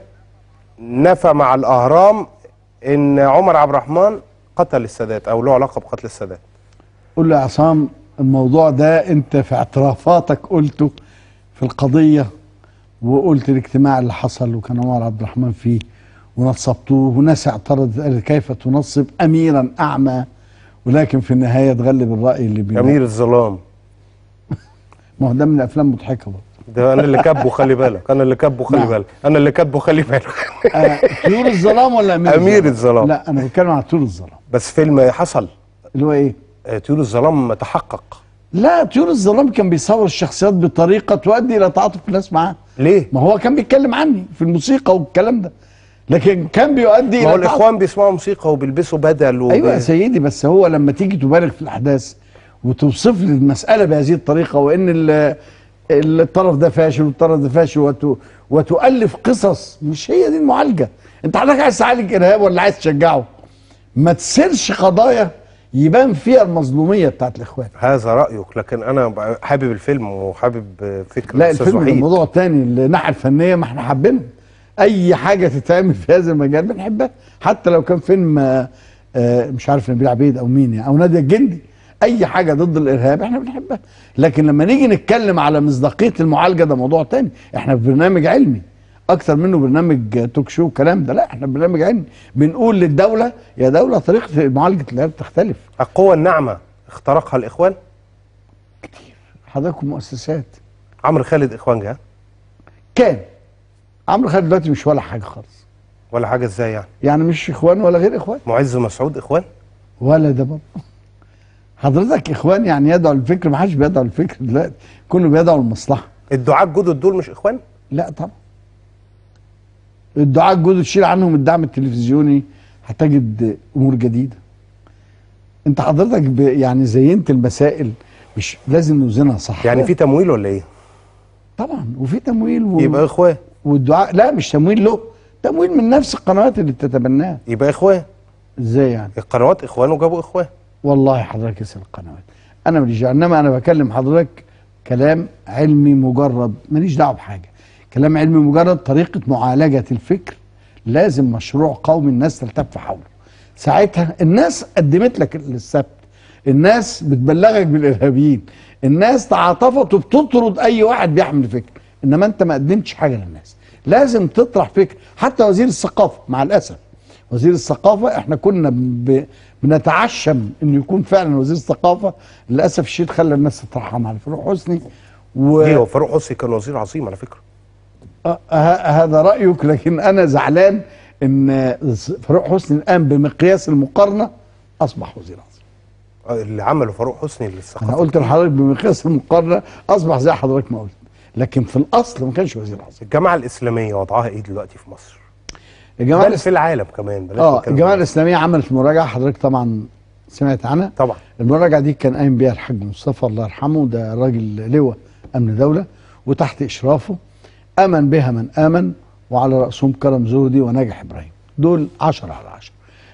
نفى مع الاهرام ان عمر عبد الرحمن قتل السادات او له علاقه بقتل السادات قول له يا عصام الموضوع ده انت في اعترافاتك قلته في القضيه وقلت الاجتماع اللي حصل وكان عمر عبد الرحمن فيه ونصبتوه وناس اعترضت قالت كيف تنصب اميرا اعمى ولكن في النهايه تغلب الراي اللي بينا امير الظلام ما هو ده من الافلام مضحكه برضه ده انا اللي كاتبه خلي بالك انا اللي كاتبه خلي نعم. بالك انا اللي كاتبه خلي بالك آه، طيور الظلام ولا امير أمير الظلام. لا انا بتكلم عن طيور الظلام بس فيلم حصل اللي هو ايه آه، طيور الظلام تحقق لا طيور الظلام كان بيصور الشخصيات بطريقه تؤدي الى تعاطف الناس معاه ليه ما هو كان بيتكلم عني في الموسيقى والكلام ده لكن كان بيؤدي ما هو الى تعاطف الاخوان بيسمعوا موسيقى وبيلبسوا بدل وبي... ايوه يا سيدي بس هو لما تيجي تبالغ في الاحداث وتوصف لي المساله بهذه الطريقه وان ال- الطرف ده فاشل والطرف ده فاشل وت... وتؤلف قصص مش هي دي المعالجه انت حضرتك عايز تعالج ارهاب ولا عايز تشجعه ما تسيرش قضايا يبان فيها المظلوميه بتاعت الاخوان هذا رايك لكن انا حابب الفيلم وحابب فكره لا الأستاذ الفيلم ده وحيد. موضوع تاني الناحيه الفنيه ما احنا حابينها اي حاجه تتعمل في هذا المجال بنحبها حتى لو كان فيلم آه، آه، مش عارف نبيل عبيد او مين يعني او ناديه الجندي اي حاجه ضد الارهاب احنا بنحبها لكن لما نيجي نتكلم على مصداقيه المعالجه ده موضوع تاني احنا في برنامج علمي اكتر منه برنامج آه، توك شو الكلام ده لا احنا برنامج علمي بنقول للدوله يا دوله طريقه معالجه الارهاب تختلف القوة الناعمة اخترقها الإخوان حضراتكم مؤسسات عمرو خالد إخوان جه كان عمرو خالد دلوقتي مش ولا حاجه خالص ولا حاجة إزاي يعني يعني مش اخوان ولا غير اخوان معز مسعود إخوان ولا ده برضه حضرتك اخوان يعني يدعو للفكر ما حدش بيدعو للفكر دلوقتي كله بيدعو للمصلحه الدعاة الجدد دول مش إخوان لا طبعا الدعاء الجدد تشيل عنهم الدعم التلفزيوني هتجد امور جديده انت حضرتك ب يعني زينت المسائل مش لازم نوزنها صح يعني في تمويل ولا إيه طبعا وفي تمويل و... يبقى إخوان والدعاء لا مش تمويل له تمويل من نفس القنوات اللي بتتبناها يبقى إخوان ازاي يعني القنوات إخوان وجابوا إخوان والله حضرتك اسال القنوات انا ماليش دعوه انما انا بكلم حضرتك كلام علمي مجرد ماليش دعوه بحاجه كلام علمي مجرد طريقه معالجه الفكر لازم مشروع قومي الناس تلتف حوله ساعتها الناس قدمت لك السبت الناس بتبلغك بالارهابيين الناس تعاطفت وبتطرد اي واحد بيحمل فكر انما انت ما قدمتش حاجه للناس لازم تطرح فكر حتى وزير الثقافه مع الاسف وزير الثقافه احنا كنا ب... بنتعشم انه يكون فعلا وزير الثقافه للاسف الشديد خلى الناس تطرحها مع فاروق حسني و... إيه هو فاروق حسني كان وزير عظيم على فكرة آه، ه- هذا رايك لكن انا زعلان ان فاروق حسني الان بمقياس المقارنه اصبح وزير عظيم آه، اللي عمله فاروق حسني انا للثقافة قلت لحضرتك بمقياس المقارنه اصبح زي حضرتك ما قلت لكن في الاصل ما كانش وزير عظيم الجامعة الإسلامية وضعها إيه دلوقتي في مصر الجماعه بل في العالم كمان بلاش اه نتكلم الجماعه عن- الاسلاميه عملت مراجعه حضرتك طبعا سمعت عنها طبعا المراجعه دي كان قايم بيها الحاج مصطفى الله يرحمه ده راجل لواء امن دوله وتحت اشرافه امن بها من امن وعلى راسهم كرم زهدي وناجح ابراهيم دول 10 على 10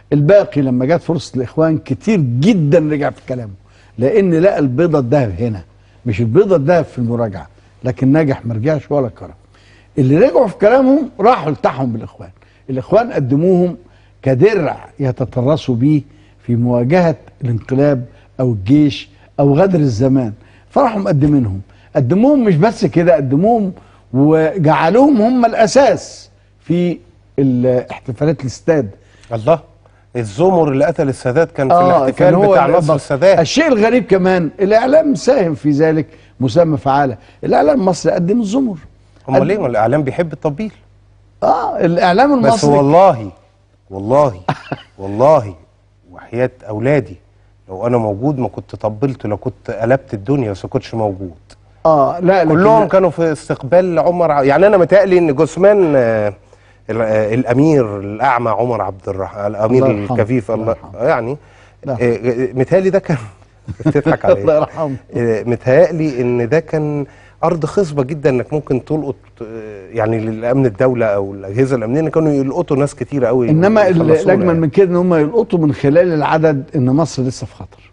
الباقي لما جت فرصه الاخوان كتير جدا رجع في كلامه لان لقى البيضه الذهب هنا مش البيضه الذهب في المراجعه لكن نجح ما رجعش ولا كرم اللي رجعوا في كلامهم راحوا التحموا بالاخوان الاخوان قدموهم كدرع يتترسوا بيه في مواجهه الانقلاب او الجيش او غدر الزمان فراحوا مقدمينهم قدموهم مش بس كده قدموهم وجعلوهم هم الاساس في ال- احتفالات الاستاد الله الزمر اللي قتل السادات كان في آه، الاحتفال كان هو بتاع اللي نصر بق- السادات الشيء الغريب كمان الاعلام ساهم في ذلك مساهمه فعاله الاعلام المصري قدم الزمر امال ليه ما الاعلام بيحب التطبيل اه الاعلام بس المصري والله والله والله وحياة اولادي لو انا موجود ما كنت طبلت لو كنت قلبت الدنيا بس ما كنتش موجود اه لا لكن كلهم كانوا في استقبال عمر ع- يعني انا متهيألي ان جثمان آه، ال- آه، الامير الاعمى عمر عبد الرحمن الامير الله يرحمه. الكفيف الله الله يرحمه. يعني لا. آه، آه، متهيألي ده كان بتضحك الله عليه يرحمه آه، متهيألي ان ده كان ارض خصبه جدا انك ممكن تلقط آه، يعني للامن الدوله او الاجهزه الامنيه إن كانوا يلقطوا ناس كتيره قوي انما ال- يخلصونا الاجمل يعني. من كده ان هم يلقطوا من خلال العدد ان مصر لسه في خطر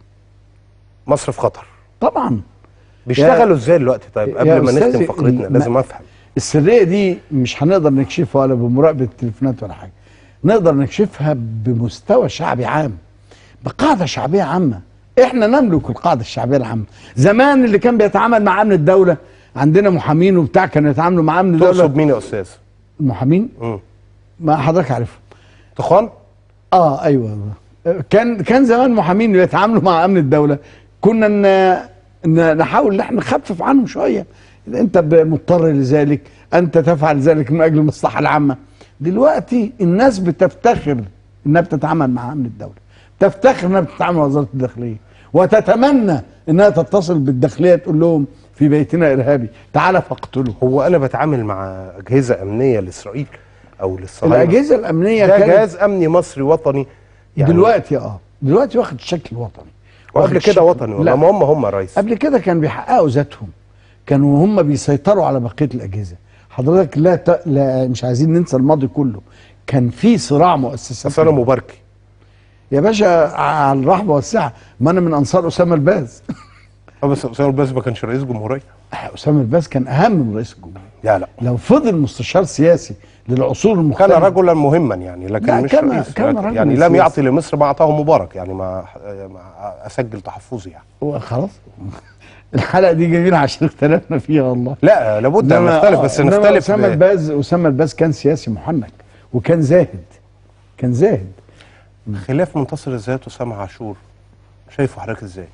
مصر في خطر طبعا بيشتغلوا ازاي دلوقتي طيب يا قبل ما أستاذي، نختم فقرتنا ما- لازم افهم السريه دي مش هنقدر نكشفها ولا بمراقبه التليفونات ولا حاجه نقدر نكشفها بمستوى شعبي عام بقاعده شعبيه عامه احنا نملك القاعده الشعبيه العامه زمان اللي كان بيتعامل مع امن الدوله عندنا محامين وبتاع كانوا يتعاملوا مع امن الدوله تقصد مين يا استاذ؟ المحامين مم. ما حضرتك عارفهم تخان؟ اه ايوه كان كان زمان محامين بيتعاملوا مع امن الدوله كنا ن- ن- نحاول ان احنا نخفف عنهم شويه انت ب- مضطر لذلك انت تفعل ذلك من اجل المصلحه العامه دلوقتي الناس بتفتخر انها بتتعامل مع امن الدوله تفتخر انها بتتعامل مع وزاره الداخليه وتتمنى انها تتصل بالداخليه تقول لهم في بيتنا ارهابي تعال فاقتله هو انا بتعامل مع اجهزه امنيه لاسرائيل او للصهاينه الاجهزه الامنيه ده كانت جهاز امني مصري وطني يعني دلوقتي اه دلوقتي واخد شكل وطني وقبل واخد كده شكل- وطني والله لا ما هم هم يا ريس قبل كده كان بيحققوا ذاتهم كانوا هم بيسيطروا على بقيه الاجهزه حضرتك لا, ت... لا مش عايزين ننسى الماضي كله كان في صراع مؤسسات بس انا مباركي يا باشا على الرحبه والسعه ما انا من انصار اسامه الباز اه بس اسامه الباز ما كانش رئيس جمهوريه اسامه الباز كان اهم من رئيس الجمهوريه لا لا لو فضل مستشار سياسي للعصور كان المختلفه رجلا مهما يعني لكن لا، مش كان- رئيس كان لكن رجلاً يعني لم سياسي. يعطي لمصر ما اعطاه مبارك يعني ما ما اسجل تحفظي يعني هو خلاص الحلقه دي جميله عشان اختلفنا فيها والله لا لابد ان إنما- نختلف بس إنما نختلف اسامه ب- الباز اسامه الباز كان سياسي محنك وكان زاهد كان زاهد خلاف منتصر الذات وسامح عاشور شايفه حضرتك ازاي؟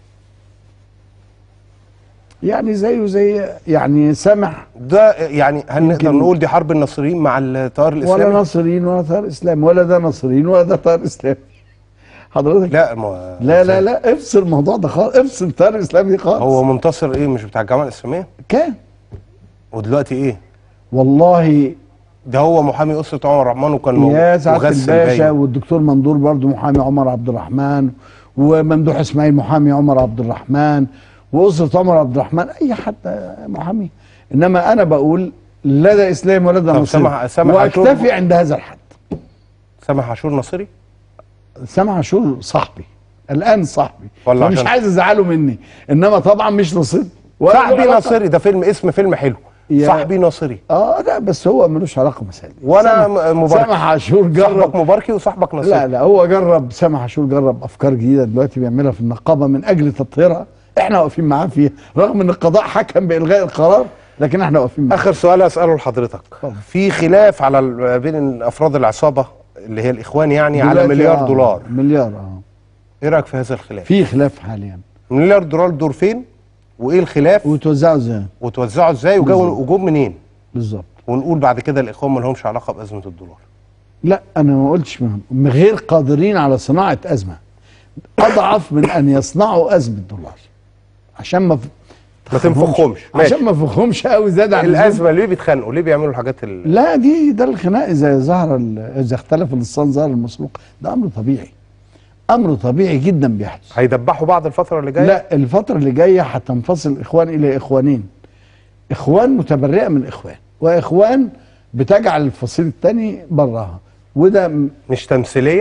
يعني زيه زي يعني سامح ده يعني هل نقدر يمكن- نقول دي حرب الناصريين مع التيار ولا الاسلامي؟ ناصريين ولا تيار اسلامي ولا ده ناصريين ولا ده تيار اسلامي حضرتك لا ما لا لا لا افصل الموضوع ده خالص افصل التيار الاسلامي دي خالص هو منتصر ايه مش بتاع الجامعه الاسلاميه؟ كان ودلوقتي ايه؟ والله ده هو محامي اسره عمر الرحمن وكان مو- يا سعاده مغسل الباشا باين. والدكتور مندور برضو محامي عمر عبد الرحمن وممدوح اسماعيل محامي عمر عبد الرحمن واسره عمر عبد الرحمن اي حد محامي انما انا بقول لا ده اسلام ولا ده طب نصيري سامح- سامح عاشور- واكتفي عند هذا الحد سامح عاشور ناصري؟ سامح عاشور صاحبي الان صاحبي والله فمش عشان- عايز ازعله مني انما طبعا مش نصيب ولا صاحبي له علاقة. ناصري ده فيلم اسم فيلم حلو يا- صاحبي ناصري اه لا بس هو ملوش علاقه مسألة وانا سامح- م- مبارك سامح عاشور صاحبك جرب مباركي وصاحبك ناصري لا لا هو جرب سامح عاشور جرب افكار جديده دلوقتي بيعملها في النقابه من اجل تطهيرها احنا واقفين معاه فيها رغم ان القضاء حكم بالغاء القرار لكن احنا واقفين معاه اخر سؤال اساله لحضرتك اتفضل. في خلاف على ال- بين افراد العصابه اللي هي الاخوان يعني على دلوقتي مليار آه، دولار مليار اه ايه رايك في هذا الخلاف في خلاف حاليا مليار دولار دور فين وايه الخلاف وتوزعوا ازاي وتوزعوا ازاي وجو وجوب منين بالظبط ونقول بعد كده الاخوان ما لهمش علاقه بازمه الدولار لا انا ما قلتش منهم غير قادرين على صناعه ازمه اضعف من ان يصنعوا ازمه دولار عشان ما ما تنفخهمش ماشي عشان ما فخهمش قوي زاد عن اللزوم. الازمه ليه بيتخانقوا ليه بيعملوا الحاجات ال... لا دي ده الخناق اذا ظهر ال- اذا اختلف اللصان ظهر المسروق ده امر طبيعي امر طبيعي جدا بيحدث هيدبحوا بعض الفتره اللي جايه لا الفتره اللي جايه هتنفصل الاخوان الى اخوانين اخوان متبرئه من اخوان واخوان بتجعل الفصيل الثاني براها وده م- مش تمثيليه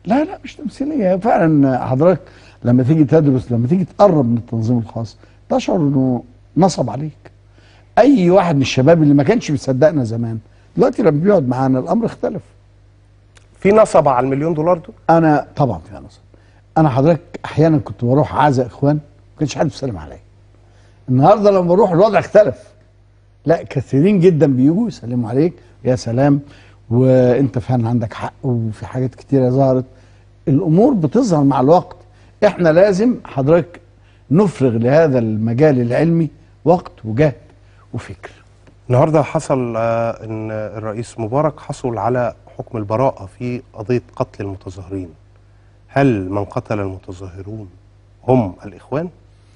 لا لا مش تمثيليه فعلا حضرتك لما تيجي تدرس لما تيجي تقرب من التنظيم الخاص تشعر انه نصب عليك اي واحد من الشباب اللي ما كانش بيصدقنا زمان دلوقتي لما بيقعد معانا الامر اختلف في نصب على المليون دولار دول انا طبعا في نصب انا حضرتك احيانا كنت بروح عزا اخوان ما كانش حد بيسلم عليا النهارده لما بروح الوضع اختلف لا كثيرين جدا بيجوا يسلموا عليك يا سلام وانت فعلا عندك حق وفي حاجات كتيره ظهرت الامور بتظهر مع الوقت احنا لازم حضرتك نفرغ لهذا المجال العلمي وقت وجهد وفكر النهارده حصل آه، ان الرئيس مبارك حصل على حكم البراءة في قضية قتل المتظاهرين هل من قتل المتظاهرون هم الإخوان؟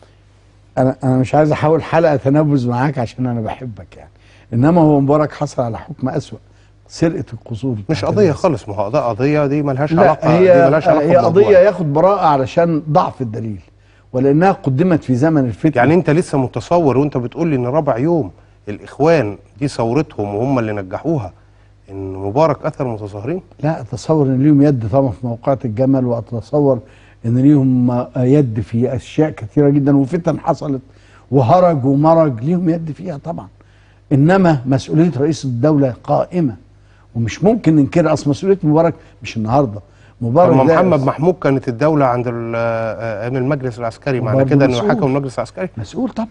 انا انا مش عايز احاول حلقه تنبذ معاك عشان انا بحبك يعني انما هو مبارك حصل على حكم اسوأ سرقه القصور مش بتاعت قضية الناس. خالص ما هو ده قضية دي ملهاش علاقة لا دي هي ملهاش علاقة هي بالموضوع. قضيه ياخد براءه علشان ضعف الدليل ولانها قدمت في زمن الفتنه يعني انت لسه متصور وانت بتقول لي ان رابع يوم الاخوان دي ثورتهم وهم اللي نجحوها ان مبارك قتل المتظاهرين لا اتصور ان ليهم يد طبعا في موقعة الجمل واتصور ان ليهم يد في اشياء كثيره جدا وفتن حصلت وهرج ومرج ليهم يد فيها طبعا انما مسؤوليه رئيس الدوله قائمه ومش ممكن ننكرها اصل مسؤوليه مبارك مش النهارده مبارك لما ده محمد محمود كانت الدولة عند ال- آه، ايام المجلس العسكري معنى برضه كده انه مسؤول. حكم المجلس العسكري مسؤول طبعا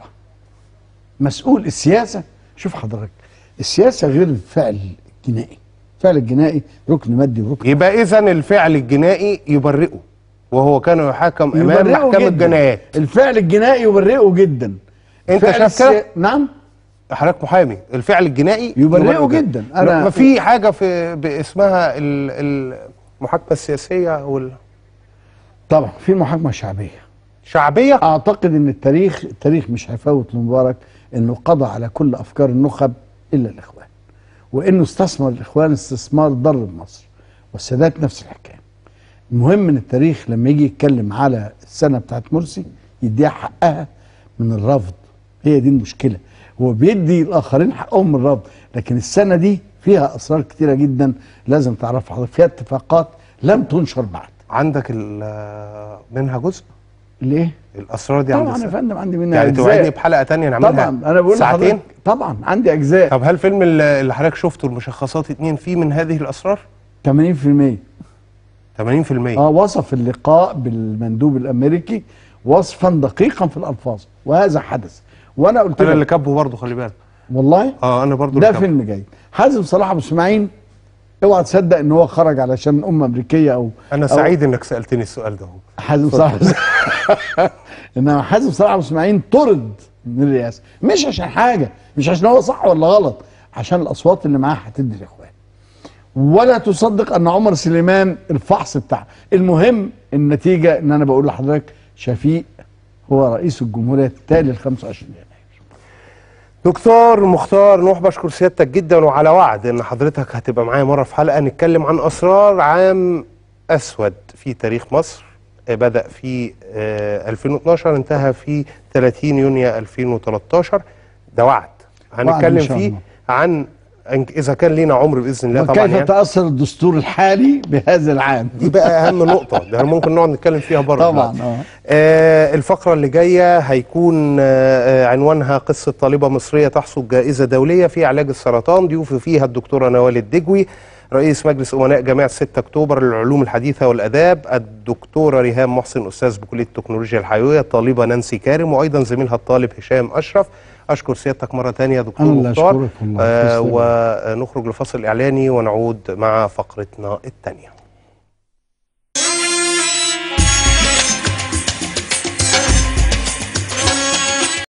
مسؤول السياسه شوف حضرتك السياسه غير الفعل الجنائي الفعل الجنائي ركن مادي وركن يبقى اذا الفعل الجنائي يبرئه وهو كان يحاكم امام يبرئه محكمة جداً. الجنايات الفعل الجنائي يبرئه جدا أنت الفعل شايف كده؟ السي- نعم حضرتك محامي الفعل الجنائي يبرئه جداً. أنا- أنا ما في حاجة في باسمها ال- المحاكمة السياسية وال طبعا في محاكمه شعبيه شعبية اعتقد ان التاريخ التاريخ مش هيفوت لمبارك انه قضى على كل افكار النخب الا الاخوان وانه استثمر الاخوان استثمار ضر بمصر والسادات نفس الحكايه المهم ان التاريخ لما يجي يتكلم على السنه بتاعت مرسي يديها حقها من الرفض هي دي المشكله هو بيدي الاخرين حقهم من الرفض لكن السنه دي فيها اسرار كتيره جدا لازم تعرفها حضرتك فيها اتفاقات لم تنشر بعد عندك ال- منها جزء ليه الاسرار دي طبعا عند يا الس- فندم عندي منها يعني أجزاء. توعدني بحلقة تانية نعملها طبعا انا بقول ساعتين لحضرتك طبعا عندي اجزاء طب هل فيلم ال- اللي حضرتك شفته المشخصات اتنين فيه من هذه الاسرار 80% 80% اه وصف اللقاء بالمندوب الامريكي وصفا دقيقا في الالفاظ وهذا حدث وانا قلت انا اللي لك كاتبه برضه خلي بالك والله اه انا برضه ده اللي كاتبه. فيلم جيد حازم صلاح ابو اسماعيل اوعى تصدق ان هو خرج علشان ام امريكيه او انا أو- سعيد انك سالتني السؤال ده هو حازم صلاح انما حازم صلاح ابو اسماعيل طرد من الرئاسه مش عشان حاجه مش عشان هو صح ولا غلط عشان الاصوات اللي معاه هتدي الاخوان ولا تصدق ان عمر سليمان الفحص بتاعه المهم النتيجه ان انا بقول لحضرتك شفيق هو رئيس الجمهوريه التالي ل 25 يناير دكتور مختار نوح بشكر سيادتك جدا وعلى وعد ان حضرتك هتبقى معايا مره في حلقه نتكلم عن اسرار عام اسود في تاريخ مصر آه، بدا في آه، 2012 انتهى في 30 يونيو 2013 ده وعد هنتكلم إن شاء فيه الله. عن عن- اذا كان لينا عمر باذن الله طبعا وكيف يعني تاثر الدستور الحالي بهذا العام دي بقى اهم نقطه ده ممكن نقعد نتكلم فيها بره طبعاً، دلوقتي. آه. آه الفقره اللي جايه هيكون آه آه، عنوانها قصه طالبه مصريه تحصد جائزه دوليه في علاج السرطان ضيوفي فيها الدكتوره نوال الدجوي رئيس مجلس امناء جامعه 6 اكتوبر للعلوم الحديثه والاداب الدكتوره ريهام محسن استاذ بكليه التكنولوجيا الحيويه الطالبه نانسي كارم وايضا زميلها الطالب هشام اشرف اشكر سيادتك مره ثانيه يا دكتور أنا اللي مختار أشكرك والله. آه تسلم. ونخرج لفصل اعلاني ونعود مع فقرتنا الثانيه